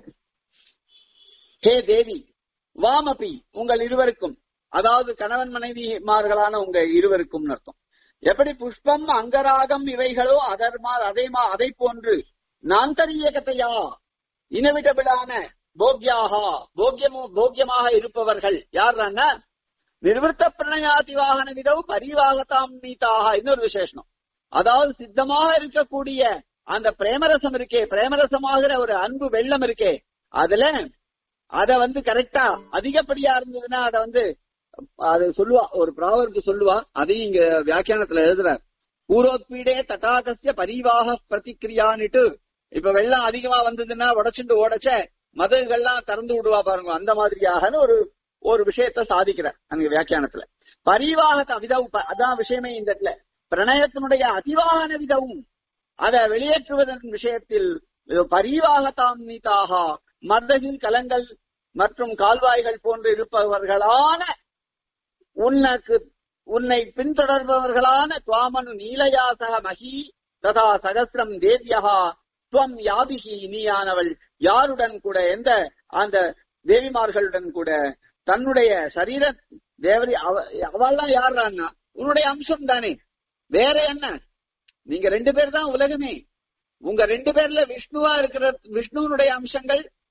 ஹே தேவி வாமபி உங்கள் இருவருக்கும் அதாவது கணவன் மனைவிமார்களான உங்க இருவருக்கும் அர்த்தம் எப்படி புஷ்பம் அங்கராகம் இவைகளோ அதர்மார் அதே மா அதை போன்று நாந்தரியகத்தையா இனவிடபிளான போக்யாகா போக்கியமோ போக்கியமாக இருப்பவர்கள் யார்னா நிர்வൃத்த பிரணயாதி வாகன விதவு பரிவாகத்தாம் நீதாக இன்னொரு விசேஷனம் அதாவது சித்தமாக இருக்கக்கூடிய அந்த பிரேமரசம் இருக்கே பிரேமரசமாகிற ஒரு அன்பு வெள்ளம் இருக்கே அதுல அத வந்து கரெக்டா அதிகப்படியா இருந்ததுன்னா அத வந்து அது சொல்லுவா ஒரு ப்ராவர்க்கு சொல்லுவா அதையும் இங்க வியாக்கியானத்துல எழுதுறார் பூரோத்பீடே தட்டாகசிய பரிவாக பிரதிக்கிரியான்னுட்டு இப்ப வெள்ளம் அதிகமா வந்ததுன்னா உடைச்சுண்டு ஓடச்ச மதகுகள்லாம் திறந்து விடுவா பாருங்க அந்த மாதிரியாகன்னு ஒரு ஒரு விஷயத்த சாதிக்கிறார் அங்க வியாக்கியானத்துல பரிவாகத்தை விதவு அதான் விஷயமே இந்த இடத்துல பிரணயத்தினுடைய அதிவாகன விதவும் அதை வெளியேற்றுவதன் விஷயத்தில் பரிவாகத்தாம் நீதாக மர்தகில் கலங்கள் மற்றும் கால்வாய்கள் போன்று இருப்பவர்களான உனக்கு உன்னை பின்தொடர்பவர்களான துவாமனு நீலயாசக மகி ததா சகசிரம் தேவியகா துவம் யாபிகி நீயானவள் யாருடன் கூட எந்த அந்த தேவிமார்களுடன் கூட தன்னுடைய சரீர தேவரி அவள்லாம் யாருன்னா உன்னுடைய அம்சம் தானே வேற என்ன நீங்க ரெண்டு பேர் தான் உலகமே உங்க ரெண்டு பேர்ல விஷ்ணுவா இருக்கிற விஷ்ணுவனுடைய அம்சங்கள்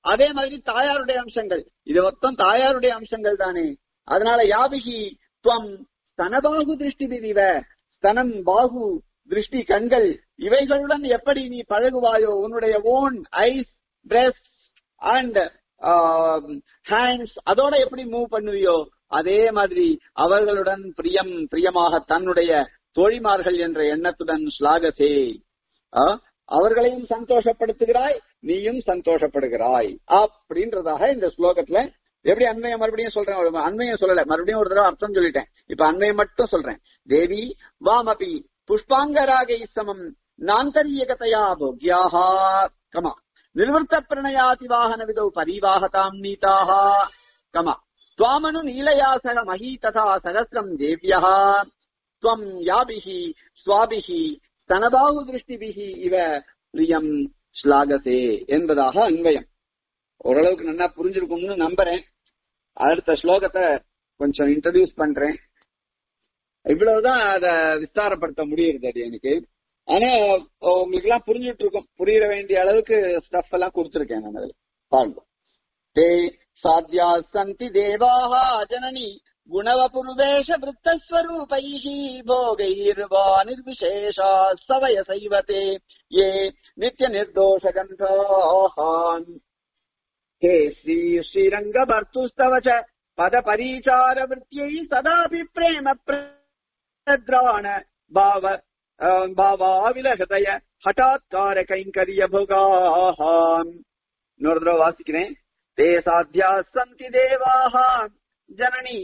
அதே மாதிரி தாயாருடைய அம்சங்கள் இது மொத்தம் தாயாருடைய அம்சங்கள் தானே அதனால யாபிகி துவம் ஸ்தனபாகு திருஷ்டி விதிவ ஸ்தனம் பாகு திருஷ்டி கண்கள் இவைகளுடன் எப்படி நீ பழகுவாயோ உன்னுடைய own eyes press and hands அதோட எப்படி மூவ் பண்ணுவியோ அதே மாதிரி அவர்களுடன் பிரியம் பிரியமாக தன்னுடைய தோழிமார்கள் என்ற எண்ணத்துடன் ஸ்லாகசே ஆ, அவர்களையும் சந்தோஷப்படுத்துகிறாய் நீயும் சந்தோஷப்படுகிறாய் அப்படின்றதாக இந்த ஸ்லோகத்துல எப்படி அண்மையை மறுபடியும் சொல்றேன் அண்மையை சொல்லல மறுபடியும் ஒரு தடவை அர்த்தம் சொல்லிட்டேன் இப்ப அண்மையை மட்டும் சொல்றேன் தேவி வாமபி புஷ்பாங்கராகை சமம் நாந்தரியகதையா போக்யாஹா கமா நிர்வர்த்த பிரணயாதி வாகன விதௌ பரிவாகதாம் நீதாக கமா त्वामनु नीलया सह मही तथा सहस्रम् देव्यः त्वम् याभिः स्वाभिः स्तनबाहु दृष्टिभिः இவ பிரியம் ஸ்லாகசே என்பதாக அன்வயம் ஓரளவுக்கு நல்லா புரிஞ்சிருக்கும்னு நம்புறேன் அடுத்த ஸ்லோகத்தை கொஞ்சம் இன்ட்ரடியூஸ் பண்றேன் இவ்வளவுதான் அத விஸ்தாரப்படுத்த முடியுது அது எனக்கு ஆனா உங்களுக்கு எல்லாம் புரிஞ்சுட்டு இருக்கும் புரியுற வேண்டிய அளவுக்கு ஸ்டஃப் எல்லாம் கொடுத்துருக்கேன் நான் அதுல பாருங்க ते साध्याः सन्ति देवाः जननी गुणवपुर्वेश वृत्तस्वरूपैः भोगैर्वा निर्विशेषाः सवयसैव ते ये नित्यनिर्दोषगन्धाः हे श्री श्रीरङ्गभर्तुस्तव च पदपरीचारवृत्यै सदापि प्रेम प्रद्राण भाव भावाविलहृदय हठात्कार कैङ्कर्य भोगाः இன்னொரு தடவை வாசிக்கிறேன் ते साध्याः सन्ति देवाः जननी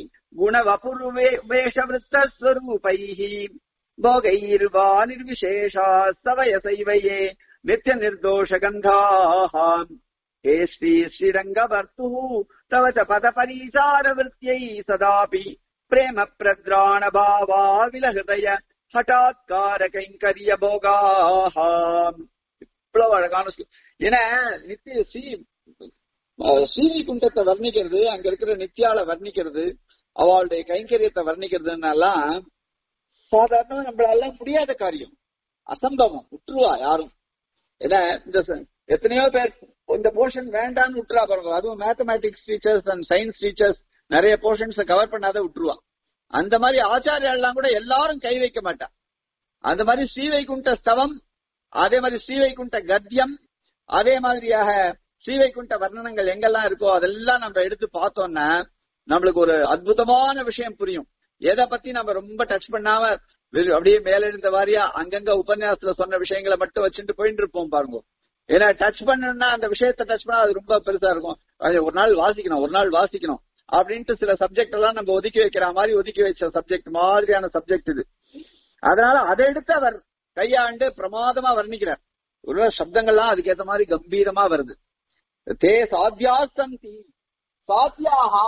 गुणवपुर्वेषवृत्तस्वरूपैः भोगैर्वा निर्विशेषाः सवयसैव ये नित्यनिर्दोषगन्धाः हे श्री श्रीरङ्गभर्तुः तव च पदपरीचारवृत्यै सदापि प्रेम प्रद्राणभावा विलहृदय हठात्कार कैङ्कर्य भोगाः இவ்வளவு அழகான ஸ்லோ- ஏன்னா நித்திய ஸ்ரீ அஹ் சீவி குண்டத்தை வர்ணிக்கிறது அங்க இருக்கிற நித்யால வர்ணிக்கிறது அவளுடைய கைங்கரியத்தை வர்ணிக்கிறதுனாலாம் சாதாரணமா நம்மளால முடியாத காரியம் அசம்பவம் விட்டுருவா யாரும் ஏன்னா இந்த ச- எத்தனையோ பேர் இந்த போர்ஷன் வேண்டாம்னு விட்டுறா பாருங்க அதுவும் mathematics teachers and science teachers நிறைய போர்ஷன்ஸ் கவர் பண்ணாத விட்டுருவா அந்த மாதிரி ஆச்சாரியாலாம் கூட எல்லாரும் கை வைக்க மாட்டா அந்த மாதிரி ஸ்ரீவைகுண்ட ஸ்தவம் அதே மாதிரி ஸ்ரீவைகுண்ட கத்தியம் அதே மாதிரியாக ஸ்ரீவைகுண்ட வர்ணனங்கள் எங்கெல்லாம் இருக்கோ அதெல்லாம் நம்ம எடுத்து பார்த்தோம்னா நம்மளுக்கு ஒரு அற்புதமான விஷயம் புரியும் எதை பத்தி நம்ம ரொம்ப டச் பண்ணாம வெறும் அப்படியே மேலெழுந்த வாரியா அங்கங்க உபன்யாசத்துல சொன்ன விஷயங்களை மட்டும் வச்சுட்டு போயிட்டு இருப்போம் பாருங்க ஏன்னா டச் பண்ணணும்னா அந்த விஷயத்தை டச் பண்ணா அது ரொம்ப பெருசா இருக்கும் அது ஒரு நாள் வாசிக்கணும் ஒரு நாள் வாசிக்கணும் அப்படின்ட்டு சில சப்ஜெக்ட் எல்லாம் நம்ம ஒதுக்கி வைக்கிற மாதிரி ஒதுக்கி வச்ச சப்ஜெக்ட் மாதிரியான சப்ஜெக்ட் இது அதனால அதை எடுத்து அவர் கையாண்டு பிரமாதமா வர்ணிக்கிறார் ஒரு சப்தங்கள்லாம் அதுக்கேத்த மாதிரி கம்பீரமா வருது தே சாத்தியா சந்தி சாத்தியாகா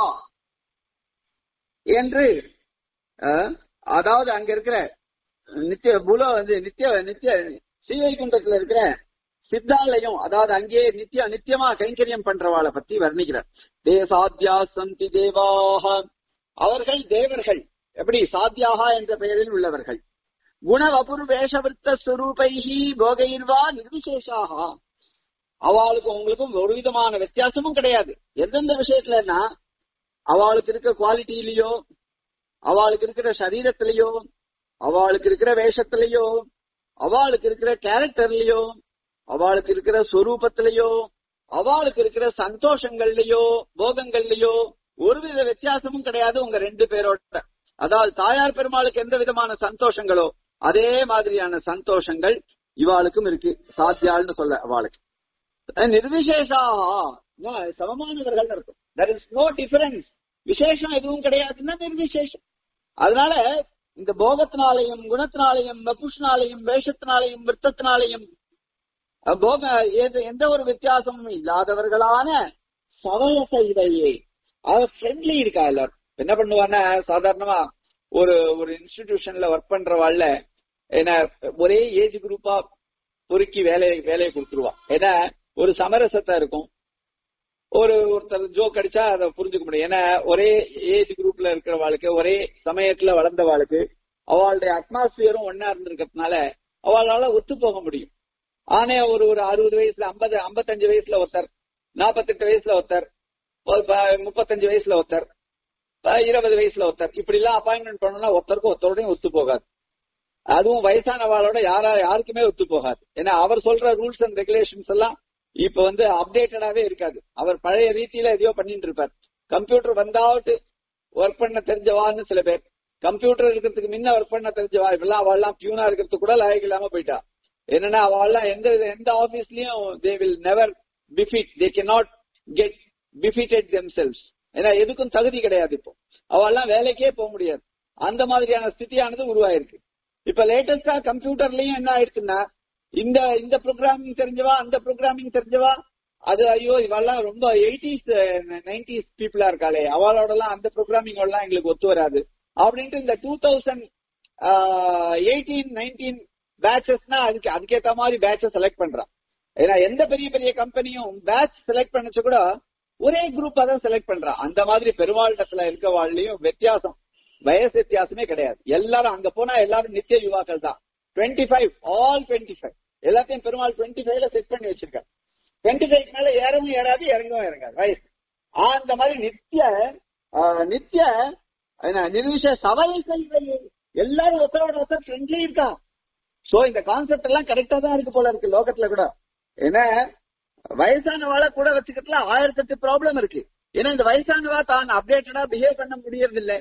என்று அஹ், அதாவது அங்க இருக்கிற நித்திய புல வந்து நித்திய நித்திய ஸ்ரீவைகுண்டத்துல இருக்கிற சித்தாலயம் அதாவது அங்கேயே நித்திய நித்தியமா கைங்கரியம் பண்றவாளை பத்தி வர்ணிக்கிறார் தே சாத்தியா சந்தி தேவாக அவர்கள் தேவர்கள் எப்படி சாத்தியாகா என்ற பெயரில் உள்ளவர்கள் குண வபுர்வேஷவிருத்த ஸ்வரூபைஹி போகைர்வா நிர்விசேஷாக அவளுக்கும் உங்களுக்கும் ஒரு விதமான வித்தியாசமும் கிடையாது எந்தெந்த விஷயத்துலன்னா அவளுக்கு இருக்க குவாலிட்டியிலயோ அவளுக்கு இருக்கிற சரீரத்திலேயோ அவளுக்கு இருக்கிற வேஷத்திலேயோ அவளுக்கு இருக்கிற கேரக்டர்லயோ அவளுக்கு இருக்கிற சொரூபத்திலேயோ அவளுக்கு இருக்கிற சந்தோஷங்கள்லயோ போகங்கள்லயோ ஒருவித வித்தியாசமும் கிடையாது உங்க ரெண்டு பேரோட அதாவது தாயார் பெருமாளுக்கு எந்த விதமான சந்தோஷங்களோ அதே மாதிரியான சந்தோஷங்கள் இவாளுக்கும் இருக்கு சாத்தியாள்னு சொல்ல அவளுக்கு நிர்விசேஷா சமமானவர்கள் இருக்கும் there இஸ் நோ டிஃபரன்ஸ் விசேஷம் எதுவும் கிடையாதுன்னா நிர்விசேஷம் அதனால இந்த போகத்தினாலையும் குணத்தினாலையும் வபுஷனாலையும் வேஷத்தினாலையும் விருத்தத்தினாலையும் அஹ், போக ஏது எந்த ஒரு வித்தியாசமும் இல்லாதவர்களான சவயச இதையே அவர் ஃப்ரெண்ட்லி இருக்கா எல்லாரும் என்ன பண்ணுவான்னா சாதாரணமா ஒரு ஒரு இன்ஸ்டிடியூஷன்ல ஒர்க் பண்றவாள்ல ஏன்னா ஒரே ஏஜ் குரூப்பா பொறுக்கி வேலையை வேலையை கொடுத்துருவா ஏன்னா ஒரு சமரசத்தை இருக்கும் ஒரு ஒருத்தர் ஜோக் அடிச்சா அதை புரிஞ்சுக்க முடியும் ஏன்னா ஒரே ஏஜ் குரூப்ல இருக்கிறவாளுக்கு ஒரே சமயத்துல வளர்ந்தவாளுக்கு அவளுடைய அட்மாஸ்பியரும் ஒன்னா இருந்திருக்கிறதுனால அவளால ஒத்து போக முடியும் ஆனே ஒரு ஒரு அறுபது வயசுல ஐம்பது ஐம்பத்தஞ்சு வயசுல ஒருத்தர் நாற்பத்தெட்டு வயசுல ஒருத்தர் ஒரு ப- முப்பத்தஞ்சு வயசுல ஒருத்தர் ப- இருபது வயசுல ஒருத்தர் இப்படி எல்லாம் அப்பாயின்மெண்ட் பண்ணணும்னா ஒருத்தருக்கும் ஒருத்தரோடையும் ஒத்து போகாது அதுவும் வயசானவாளோட யாரா யாருக்குமே ஒத்து போகாது ஏன்னா அவர் சொல்ற ரூல்ஸ் அண்ட் ரெகுலேஷன்ஸ் எல்லாம் இப்ப வந்து அப்டேட்டடாவே இருக்காது அவர் பழைய ரீதியில எதையோ பண்ணிட்டு இருப்பார் கம்ப்யூட்டர் வந்தாவட்டு ஒர்க் பண்ண தெரிஞ்சவான்னு சில பேர் கம்ப்யூட்டர் இருக்கிறதுக்கு முன்ன ஒர்க் பண்ண தெரிஞ்சவா இப்பெல்லாம் அவள்லாம் பியூனா இருக்கிறதுக்கு கூட லாயக்கு இல்லாம போயிட்டா என்னன்னா அவள்லாம் எந்த எந்த ஆபீஸ்லயும் they will never benefit they can not get benefitted themselves ஏன்னா எதுக்கும் தகுதி கிடையாது இப்போ அவள்லாம் வேலைக்கே போக முடியாது அந்த மாதிரியான ஸ்திதியானது உருவாயிருக்கு இப்ப லேட்டஸ்டா கம்ப்யூட்டர்லயும் என்ன ஆயிடுச்சுன்னா இந்த இந்த ப்ரோக்ராமிங் தெரிஞ்சவா அந்த ப்ரோக்ராமிங் தெரிஞ்சவா அது ஐயோ இவெல்லாம் ரொம்ப எயிட்டிஸ் நைன்டிஸ் பீப்புளா இருக்காளே அவளோட எல்லாம் அந்த ப்ரோக்ராமிங் எல்லாம் எங்களுக்கு ஒத்து வராது அப்படின்ட்டு இந்த டூ தௌசண்ட் எயிட்டீன் நைன்டீன் பேட்சஸ்னா அதுக்கு அதுக்கேத்த மாதிரி பேட்ச செலக்ட் பண்றான் ஏன்னா எந்த பெரிய பெரிய கம்பெனியும் பேட்ச் செலக்ட் பண்ணச்சு கூட ஒரே குரூப்பா தான் செலக்ட் பண்றான் அந்த மாதிரி பெருமாளிடத்துல இருக்க வாழ்லையும் வித்தியாசம் வயசு வித்தியாசமே கிடையாது எல்லாரும் அங்க போனா எல்லாரும் நித்திய யுவாக்கள் தான் twenty five all twenty five எல்லாத்தையும் பெருமாள் டுவெண்ட்டி ஃபைவ்ல செட் பண்ணி வச்சிருக்காரு டுவெண்ட்டி ஃபைவ் மேல ஏறவும் ஏறாது இறங்கவும் இறங்காது வயசு அந்த மாதிரி நித்திய ஆஹ், நித்திய என்ன நிர்விஷ சவய செல்வையே எல்லாரும் ஒருத்தரோட ஒருத்தர் ஃப்ரெண்ட்லி இருக்கா சோ இந்த கான்செப்ட் எல்லாம் கரெக்டா தான் இருக்கு போல இருக்கு லோகத்துல கூட ஏன்னா வயசானவாளை கூட வச்சுக்கிட்டுல ஆயிரத்தி எட்டு ப்ராப்ளம் இருக்கு ஏன்னா இந்த வயசானவா தான் அப்டேட்டடா பிஹேவ் பண்ண முடியறது இல்ல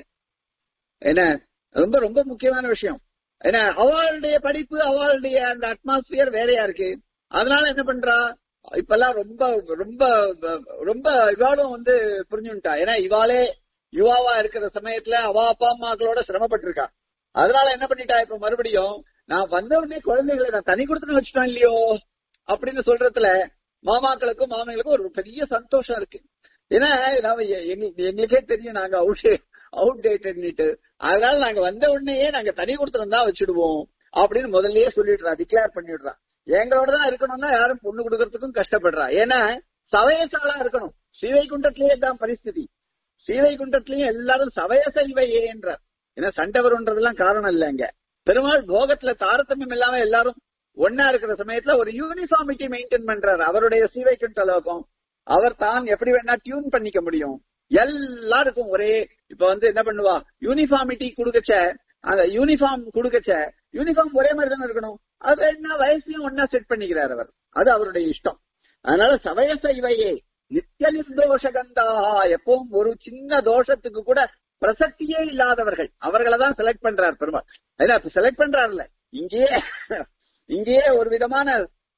என்ன ரொம்ப ரொம்ப முக்கியமான விஷயம் ஏன்னா அவளுடைய படிப்பு அவளுடைய அந்த அட்மாஸ்பியர் வேறையா இருக்கு அதனால என்ன பண்றா இப்பெல்லாம் ரொம்ப ரொம்ப ரொம்ப இவாளும் வந்து புரிஞ்சுட்டா ஏன்னா இவாளே யுவாவா இருக்கிற சமயத்துல அவ அப்பா அம்மாக்களோட சிரமப்பட்டிருக்கா அதனால என்ன பண்ணிட்டா இப்ப மறுபடியும் நான் வந்த உடனே குழந்தைகளை நான் தனி கொடுத்துன்னு வச்சுட்டோம் இல்லையோ அப்படின்னு சொல்றதுல மாமாக்களுக்கும் மாமிகளுக்கும் ஒரு பெரிய சந்தோஷம் இருக்கு ஏன்னா நாம எ- எங்க- எங்களுக்கே தெரியும் நாங்க அவுட் அவுட் டேட்டட்னுட்டு அதனால நாங்க வந்த உடனேயே நாங்க தனி கொடுத்துருந்தா வச்சுடுவோம் அப்படின்னு முதல்லயே சொல்லிடுறா டிக்ளேர் பண்ணிடுறா எங்களோட தான் இருக்கணும்னா யாரும் பொண்ணு கொடுக்கறதுக்கும் கஷ்டப்படுறா ஏன்னா சவயசாலா இருக்கணும் ஸ்ரீவைகுண்டத்திலேயே தான் பரிஸ்திதி ஸ்ரீவைகுண்டத்திலயும் எல்லாரும் சவயச இவையே என்றார் ஏன்னா சண்டை வரும்ன்றதெல்லாம் காரணம் இல்ல இங்க பெருமாள் போகத்துல தாரதமியம் இல்லாம எல்லாரும் ஒன்னா இருக்கிற சமயத்துல ஒரு யூனிஃபார்மிட்டி மெயின்டைன் பண்றாரு அவருடைய ஸ்ரீவைகுண்ட லோகம் அவர் தான் எப்படி வேணா டியூன் பண்ணிக்க முடியும் எல்லாருக்கும் ஒரே இப்ப வந்து என்ன பண்ணுவா யூனிஃபார்மிட்டி கொடுக்கச்ச அந்த யூனிஃபார்ம் கொடுக்கச்ச யூனிஃபார்ம் ஒரே மாதிரி தானே இருக்கணும் அது என்ன வயசுலயும் ஒன்னா செட் பண்ணிக்கிறார் அவர் அது அவருடைய இஷ்டம் அதனால சவயச இவையே நித்திய நிர்தோஷ கந்தாஹா எப்பவும் ஒரு சின்ன தோஷத்துக்கு கூட பிரசக்தியே இல்லாதவர்கள் அவர்களை தான் செலக்ட் பண்றார் பெருமாள் ஏன்னா செலக்ட் பண்றாருல்ல இங்கேயே இங்கேயே ஒரு விதமான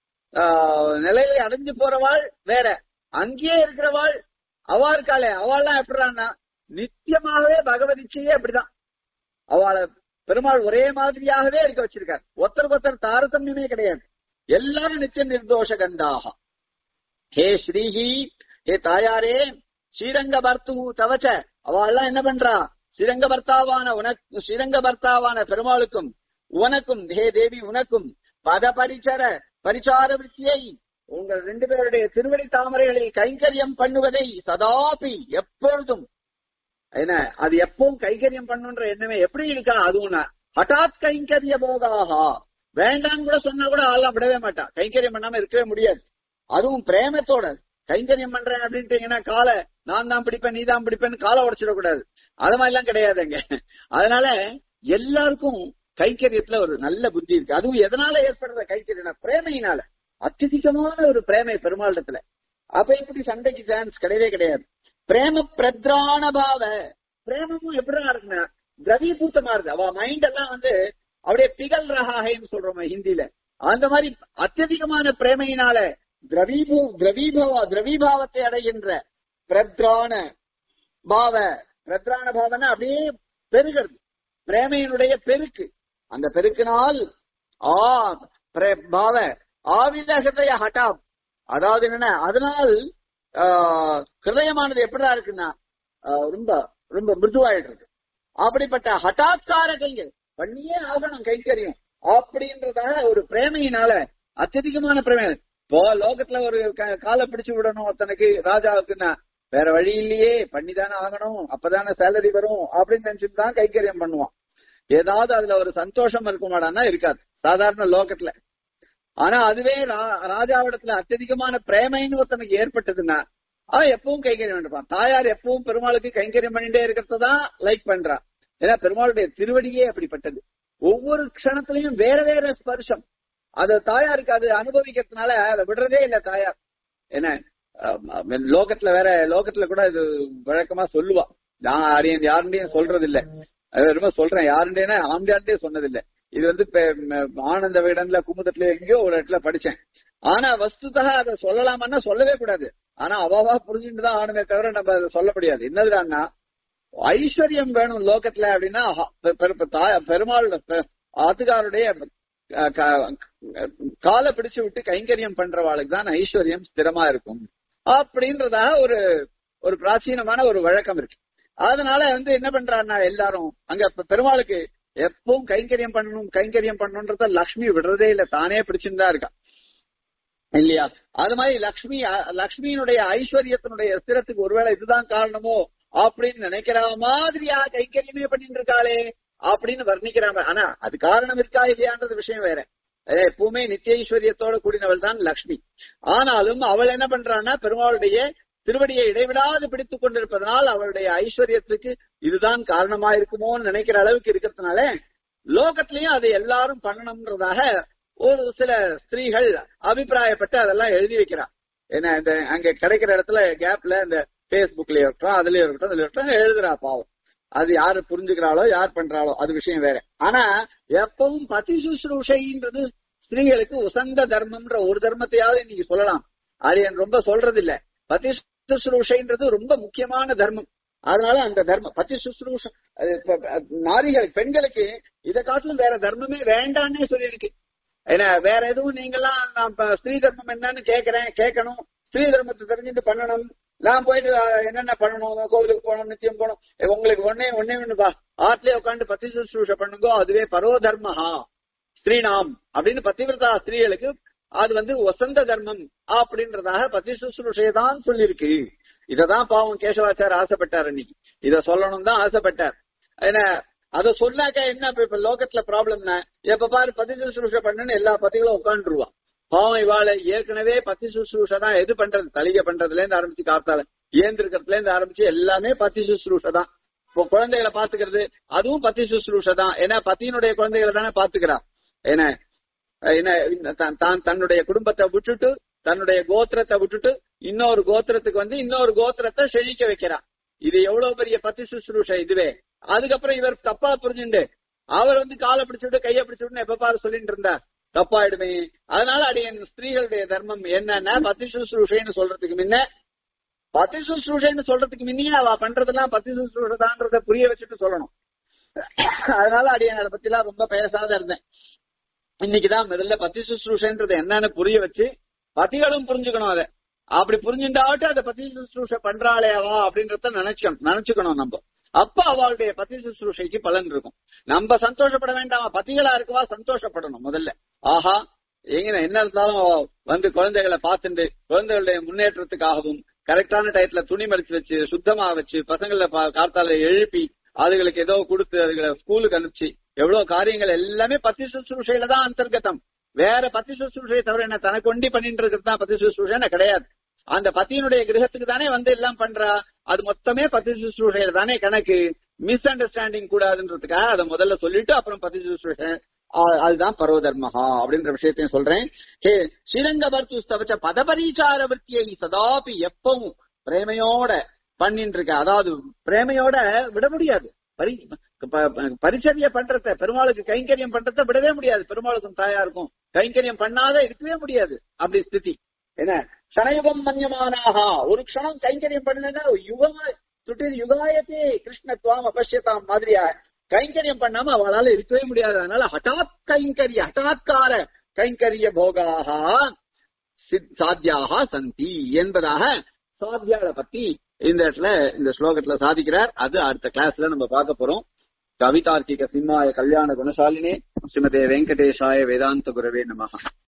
ஆஹ், நிலையை அடைஞ்சு போறவாள் வேற அங்கேயே இருக்கிறவாள் அவா இருக்காளே அவள்லாம் எப்படிறான்னா நித்தியமாகவே பகவதிச்சையே அப்படிதான் அவளை பெருமாள் ஒரே மாதிரியாகவே இருக்க வச்சிருக்கார் ஒருத்தருக்கு ஒருத்தர் தாரதமியமே கிடையாது எல்லாரும் நித்திய நிர்தோஷ கந்தாக ஹே ஸ்ரீஹி ஹே தாயாரே ஸ்ரீரங்க பர்த்து தவச்ச அவெல்லாம் என்ன பண்றா ஸ்ரீரங்க பர்த்தாவான உனக்கு ஸ்ரீரங்க பர்த்தாவான பெருமாளுக்கும் உனக்கும் ஹே தேவி உனக்கும் பத பரிச்சர பரிசார விருத்தியை உங்கள் ரெண்டு பேருடைய திருவடி தாமரைகளில் கைங்கரியம் பண்ணுவதை சதாபி எப்பொழுதும் என்ன அது எப்பவும் கைங்கரியம் பண்ணுன்ற எண்ணமே எப்படி இருக்கா அதுவும் ஹட்டாத் கைங்கரிய போகாகா வேண்டான்னு கூட சொன்னா கூட ஆள்லாம் விடவே மாட்டா கைங்கரியம் பண்ணாம இருக்கவே முடியாது அதுவும் பிரேமத்தோட கைங்கரியம் பண்றேன் அப்படின்ட்டீங்கன்னா காலை நான் தான் பிடிப்பேன் நீ தான் பிடிப்பேன்னு காலை உடைச்சிடக்கூடாது அது மாதிரிலாம் கிடையாதுங்க அதனால எல்லாருக்கும் கைங்கரியத்துல ஒரு நல்ல புத்தி இருக்கு அதுவும் எதனால ஏற்படுற கைங்கரியம் பிரேமையினால அத்தியதிகமான ஒரு பிரேமை பெருமாளிடத்துல அப்ப இப்படி சண்டைக்கு சான்ஸ் கிடையவே கிடையாது பிரேம பிரத்ராண பாவ பிரேமமும் எப்படிதான் இருக்குன்னா திரவீபூத்தமா இருக்கு அவ மைண்ட் எல்லாம் வந்து அப்படியே பிகல் ரஹாஹேன்னு சொல்றோம் ஹிந்தில அந்த மாதிரி அத்தியதிகமான பிரேமையினால திரவீபூ திரவீபவ திரவீபாவத்தை அடைகின்ற பிரத்ராண பாவ பிரத்ராண பாவனா அப்படியே பெருகிறது பிரேமையினுடைய பெருக்கு அந்த பெருக்கினால் ஆ பிரே- பாவ ஆவித ஹிருதய ஹட்டாம் அதாவது என்னன்னா அதனால் ஆஹ், ஹிருதயமானது எப்படிதான் இருக்குன்னா ஆஹ், ரொம்ப ரொம்ப மிருதுவாயிடுறது அப்படிப்பட்ட ஹட்டாத்கார கைங்கர் பண்ணியே ஆகணும் கைங்கரியம் அப்படின்றதாக ஒரு பிரேமையினால அत्यதிகமான பிரேமை இப்போ லோகத்துல ஒரு க- காலை பிடிச்சு விடணும் ஒருத்தனுக்கு ராஜாவுக்குன்னா வேற வழி இல்லையே பண்ணிதானே ஆகணும் அப்பதானே சேலரி வரும் அப்படின்னு நினைச்சுட்டு தான் கைங்கரியம் பண்ணுவான் ஏதாவது அதுல ஒரு சந்தோஷம் இருக்குமாடான்னா இருக்காது சாதாரண லோகத்துல ஆனா அதுவே ரா- ராஜாவிடத்துல அत्यதிகமான பிரேமைன்னு ஒருத்தனுக்கு ஏற்பட்டதுன்னா அவன் எப்பவும் கைங்கரியம் பண்ணிருப்பான் தாயார் எப்பவும் பெருமாளுக்கு கைங்கரியம் பண்ணிட்டே இருக்கிறதான் லைக் பண்றா ஏன்னா பெருமாளுடைய திருவடியே அப்படிப்பட்டது ஒவ்வொரு க்ஷணத்திலையும் வேற வேற ஸ்பர்ஷம் அது தாயாருக்கு அது அனுபவிக்கிறதுனால அதை விடுறதே இல்ல தாயார் என்ன அஹ் லோகத்துல வேற லோகத்துல கூட இது வழக்கமா சொல்லுவா நான் யாரையும் யாருண்டையும் சொல்றது இல்ல அது ரொம்ப சொல்றேன் யாருண்டேனா ஆம்பியாண்டே சொன்னது இல்ல இது வந்து பெ- ம- ஆனந்த விகடன்ல குமுதத்துல எங்கேயோ ஒரு இடத்துல படிச்சேன் ஆனா வஸ்துதா அதை சொல்லலாமான்னா சொல்லவே கூடாது ஆனா அவாவா புரிஞ்சுட்டு தான் ஆணுமே தவிர நம்ம அதை சொல்ல முடியாது என்னதுடான்னா ஐஸ்வர்யம் வேணும் லோகத்துல அப்படின்னா ஹ- பெ- பெரு- தாய- பெருமாள் பெ- ஆத்துக்காருடைய அஹ், க- காலை பிடிச்சு விட்டு கைங்கரியம் பண்றவாளுக்கு தான் ஐஸ்வர்யம் ஸ்திரமா இருக்கும் அப்படின்றதாக ஒரு ஒரு பிராச்சீனமான ஒரு வழக்கம் இருக்கு அதனால வந்து என்ன பண்றாருன்னா எல்லாரும் அங்க பெ- பெருமாளுக்கு எப்பவும் கைங்கரியம் பண்ணணும் கைங்கரியம் பண்ணணும்ன்றத லக்ஷ்மி விடுறதே இல்ல தானே பிடிச்சுன்னு தான் இருக்கா இல்லையா அது மாதிரி லக்ஷ்மி அ- லக்ஷ்மியினுடைய ஐஸ்வர்யத்தினுடைய ஸ்திரத்துக்கு ஒருவேளை இதுதான் காரணமோ அப்படின்னு நினைக்கிற மாதிரியா கைங்கரியமே பண்ணிட்டு இருக்காளே அப்படின்னு வர்ணிக்கிறாங்க ஆனா அது காரணம் இருக்கா இல்லையான்றது விஷயம் வேற அஹ் எப்பவுமே நித்திய ஐஸ்வர்யத்தோட கூடினவள் தான் லக்ஷ்மி ஆனாலும் அவள் என்ன பண்றான்னா பெருமாளுடைய திருவடியை இடைவிடாது பிடித்துக் கொண்டிருப்பதனால் அவளுடைய ஐஸ்வர்யத்துக்கு இதுதான் காரணமா இருக்குமோன்னு நினைக்கிற அளவுக்கு இருக்கிறதுனால லோகத்திலயும் அதை எல்லாரும் பண்ணணும்ன்றதாக ஒரு சில ஸ்திரீகள் அபிப்பிராயப்பட்டு அதெல்லாம் எழுதி வைக்கிறா ஏன்னா இந்த அங்க கிடைக்கிற இடத்துல கேப்ல இந்த பேஸ்புக்லயே இருக்கட்டும் அதுலயே இருக்கட்டும் இதுல இருக்கட்டும் எழுதுறா பாவம் அது யாரு புரிஞ்சுக்கிறாளோ யார் பண்றாளோ அது விஷயம் வேற ஆனா எப்பவும் பதி சுശ്രൂஷைன்றது ஸ்திரீகளுக்கு உசந்த தர்மம்ன்ற ஒரு தர்மத்தையாவது இன்னைக்கு சொல்லலாம் அது என் ரொம்ப சொல்றது இல்ல பதி சுশ্ரூஷைன்றது ரொம்ப முக்கியமான தர்மம் அதனால அந்த தர்மம் பத்தி சுশ্ரூஷ அது இப்ப, அஹ், நாரிகள் பெண்களுக்கு இதை காட்டிலும் வேற தர்மமே வேண்டான்னே சொல்லியிருக்கு ஏன்னா வேற எதுவும் நீங்கெல்லாம் நான் இப்ப ஸ்ரீ தர்மம் என்னன்னு கேக்குறேன் கேட்கணும் ஸ்ரீ தர்மத்தை தெரிஞ்சுட்டு பண்ணணும் நான் போயிட்டு அஹ், என்னென்ன பண்ணணும் கோவிலுக்கு போகணும் நித்தியம் போகணும் ஏ, உங்களுக்கு ஒன்னே ஒன்னே ஒண்ணுப்பா ஆட்லயே உட்காந்து பத்தி சுশ্ரூஷ பண்ணுங்கோ அதுவே பரோ தர்மஹா ஸ்ரீநாம் அப்படின்னு பத்திவிரதா ஸ்திரீகளுக்கு அது வந்து வசந்த தர்மம் அப்படின்றதாக பத்தி சுশ্ரூஷையை தான் சொல்லியிருக்கு இததான் பாவம் கேசவாச்சார் ஆசைப்பட்டார் அன்னைக்கு இத சொல்லணும் தான் ஆசைப்பட்டார் ஏன்னா அத சொன்னாக்க என்ன இப்ப இப்ப லோகத்துல ப்ராப்ளம்னா எப்ப பாரு பத்தி சுশ্ரூஷ பண்ணுன்னு எல்லா பத்திகளும் உட்காந்துருவா பாவம் இவாளை ஏற்கனவே பத்தி சுশ্ரூஷ தான் எது பண்றது தலிகை பண்றதுல இருந்து ஆரம்பிச்சு காத்தால ஏந்திருக்கிறதுல இருந்து ஆரம்பிச்சு எல்லாமே பத்தி சுশ্ரூஷ தான் இப்போ குழந்தைகளை பாத்துக்கிறது அதுவும் பத்தி சுশ্ரூஷ தான் ஏன்னா பத்தியினுடைய குழந்தைகளை தானே பாத்துக்கிறா ஏன்னா என்ன இந்த தான் தான் தன்னுடைய குடும்பத்தை விட்டுட்டு தன்னுடைய கோத்திரத்தை விட்டுட்டு இன்னொரு கோத்திரத்துக்கு வந்து இன்னொரு கோத்திரத்தை செழிக்க வைக்கிறான் இது எவ்வளவு பெரிய பத்தி சுশ্ரூஷை இதுவே அதுக்கப்புறம் இவர் தப்பா புரிஞ்சுண்டு அவர் வந்து காலை பிடிச்சுட்டு கையை பிடிச்சுட்டு எப்ப பாரு சொல்லிட்டு இருந்தார் தப்பாயிடுமே அதனால அடியன் ஸ்திரீகளுடைய தர்மம் என்னன்னா பத்தி சுশ্ரூஷைன்னு சொல்றதுக்கு முன்ன பத்தி சுশ্ரூஷைன்னு சொல்றதுக்கு முன்னே அவ பண்றதெல்லாம் பத்தி சுশ্ரூஷதான்றத புரிய வச்சுட்டு சொல்லணும் அதனால அடியன் அதை பத்தி எல்லாம் ரொம்ப பேசாத இருந்தேன் இன்னைக்குதான் முதல்ல பத்தி சுশ্ரூஷன்றது என்னன்னு புரிய வச்சு பதிகளும் புரிஞ்சுக்கணும் அதை அப்படி புரிஞ்சுட்டாட்டு அதை பத்தி சுশ্ரூஷ பண்றாளே அவா அப்படின்றத நினைச்சோம் நினைச்சுக்கணும் நம்ம அப்ப அவளுடைய பத்தி சுশ্ரூஷைக்கு பலன் இருக்கும் நம்ம சந்தோஷப்பட வேண்டாமா பத்திகளா இருக்கவா சந்தோஷப்படணும் முதல்ல ஆஹா எங்க என்ன இருந்தாலும் அவ வந்து குழந்தைகளை பார்த்துட்டு குழந்தைகளுடைய முன்னேற்றத்துக்காகவும் கரெக்டான டயத்துல துணி மடிச்சு வச்சு சுத்தமா வச்சு பசங்களை பா- காத்தால எழுப்பி அதுகளுக்கு ஏதோ கொடுத்து அதுகளை ஸ்கூலுக்கு அனுப்பிச்சு எவ்வளவு காரியங்கள் எல்லாமே பத்தி சுশ্ரூஷையில தான் அந்தர்கதம் வேற பத்தி சுশ্ரூஷையை தவிர என்ன தனக்கு ஒண்டி பண்ணிட்டு இருக்கிறது தான் பத்தி சுশ্ரூஷை கிடையாது அந்த பத்தியினுடைய கிரகத்துக்கு தானே வந்து எல்லாம் பண்றா அது மொத்தமே பத்தி சுশ্ரூஷையில தானே கணக்கு மிஸ் அண்டர்ஸ்டாண்டிங் கூடாதுன்றதுக்காக அதை முதல்ல சொல்லிட்டு அப்புறம் பத்தி சுশ্ரூஷை ஆ- அதுதான் பரோதர்மஹா அப்படின்ற விஷயத்தையும் சொல்றேன் ஹே ஸ்ரீரங்க பர்த்துஸ்தவச்ச பதபரீச்சார விற்த்தியை சதாபி எப்பவும் பிரேமையோட பண்ணிட்டு இருக்க அதாவது பிரேமையோட விட முடியாது பரி ப- ப- பரிச்சரிய பண்றத பெருமாளுக்கு கைங்கரியம் பண்றத விடவே முடியாது பெருமாளுக்கும் தாயாருக்கும் கைங்கரியம் பண்ணாத இருக்கவே முடியாது அப்படி ஸ்திதி என்ன க்ஷணயுகம் மன்யமானாக ஒரு க்ஷணம் கைங்கரியம் பண்ணலன்னா யுகமா சுட்டிர் யுகாயத்தே கிருஷ்ணத்துவம் அபஷ்யதாம் மாதிரியா கைங்கரியம் பண்ணாம அவளால இருக்கவே முடியாது அதனால ஹட்டாத் கைங்கரிய ஹட்டாத்கார கைங்கரிய போகாக சித் சாத்தியாக சந்தி என்பதாக சாத்தியால பத்தி இந்த இடத்துல இந்த ஸ்லோகத்துல சாதிக்கிறார் அது அடுத்த கிளாஸ்ல நம்ம பார்க்க போறோம் கவிதார்க்கிக சிம்மாய கல்யாண குணசாலினே ஸ்ரீமதே வெங்கடேஷாய வேதாந்த குரவே நமஹ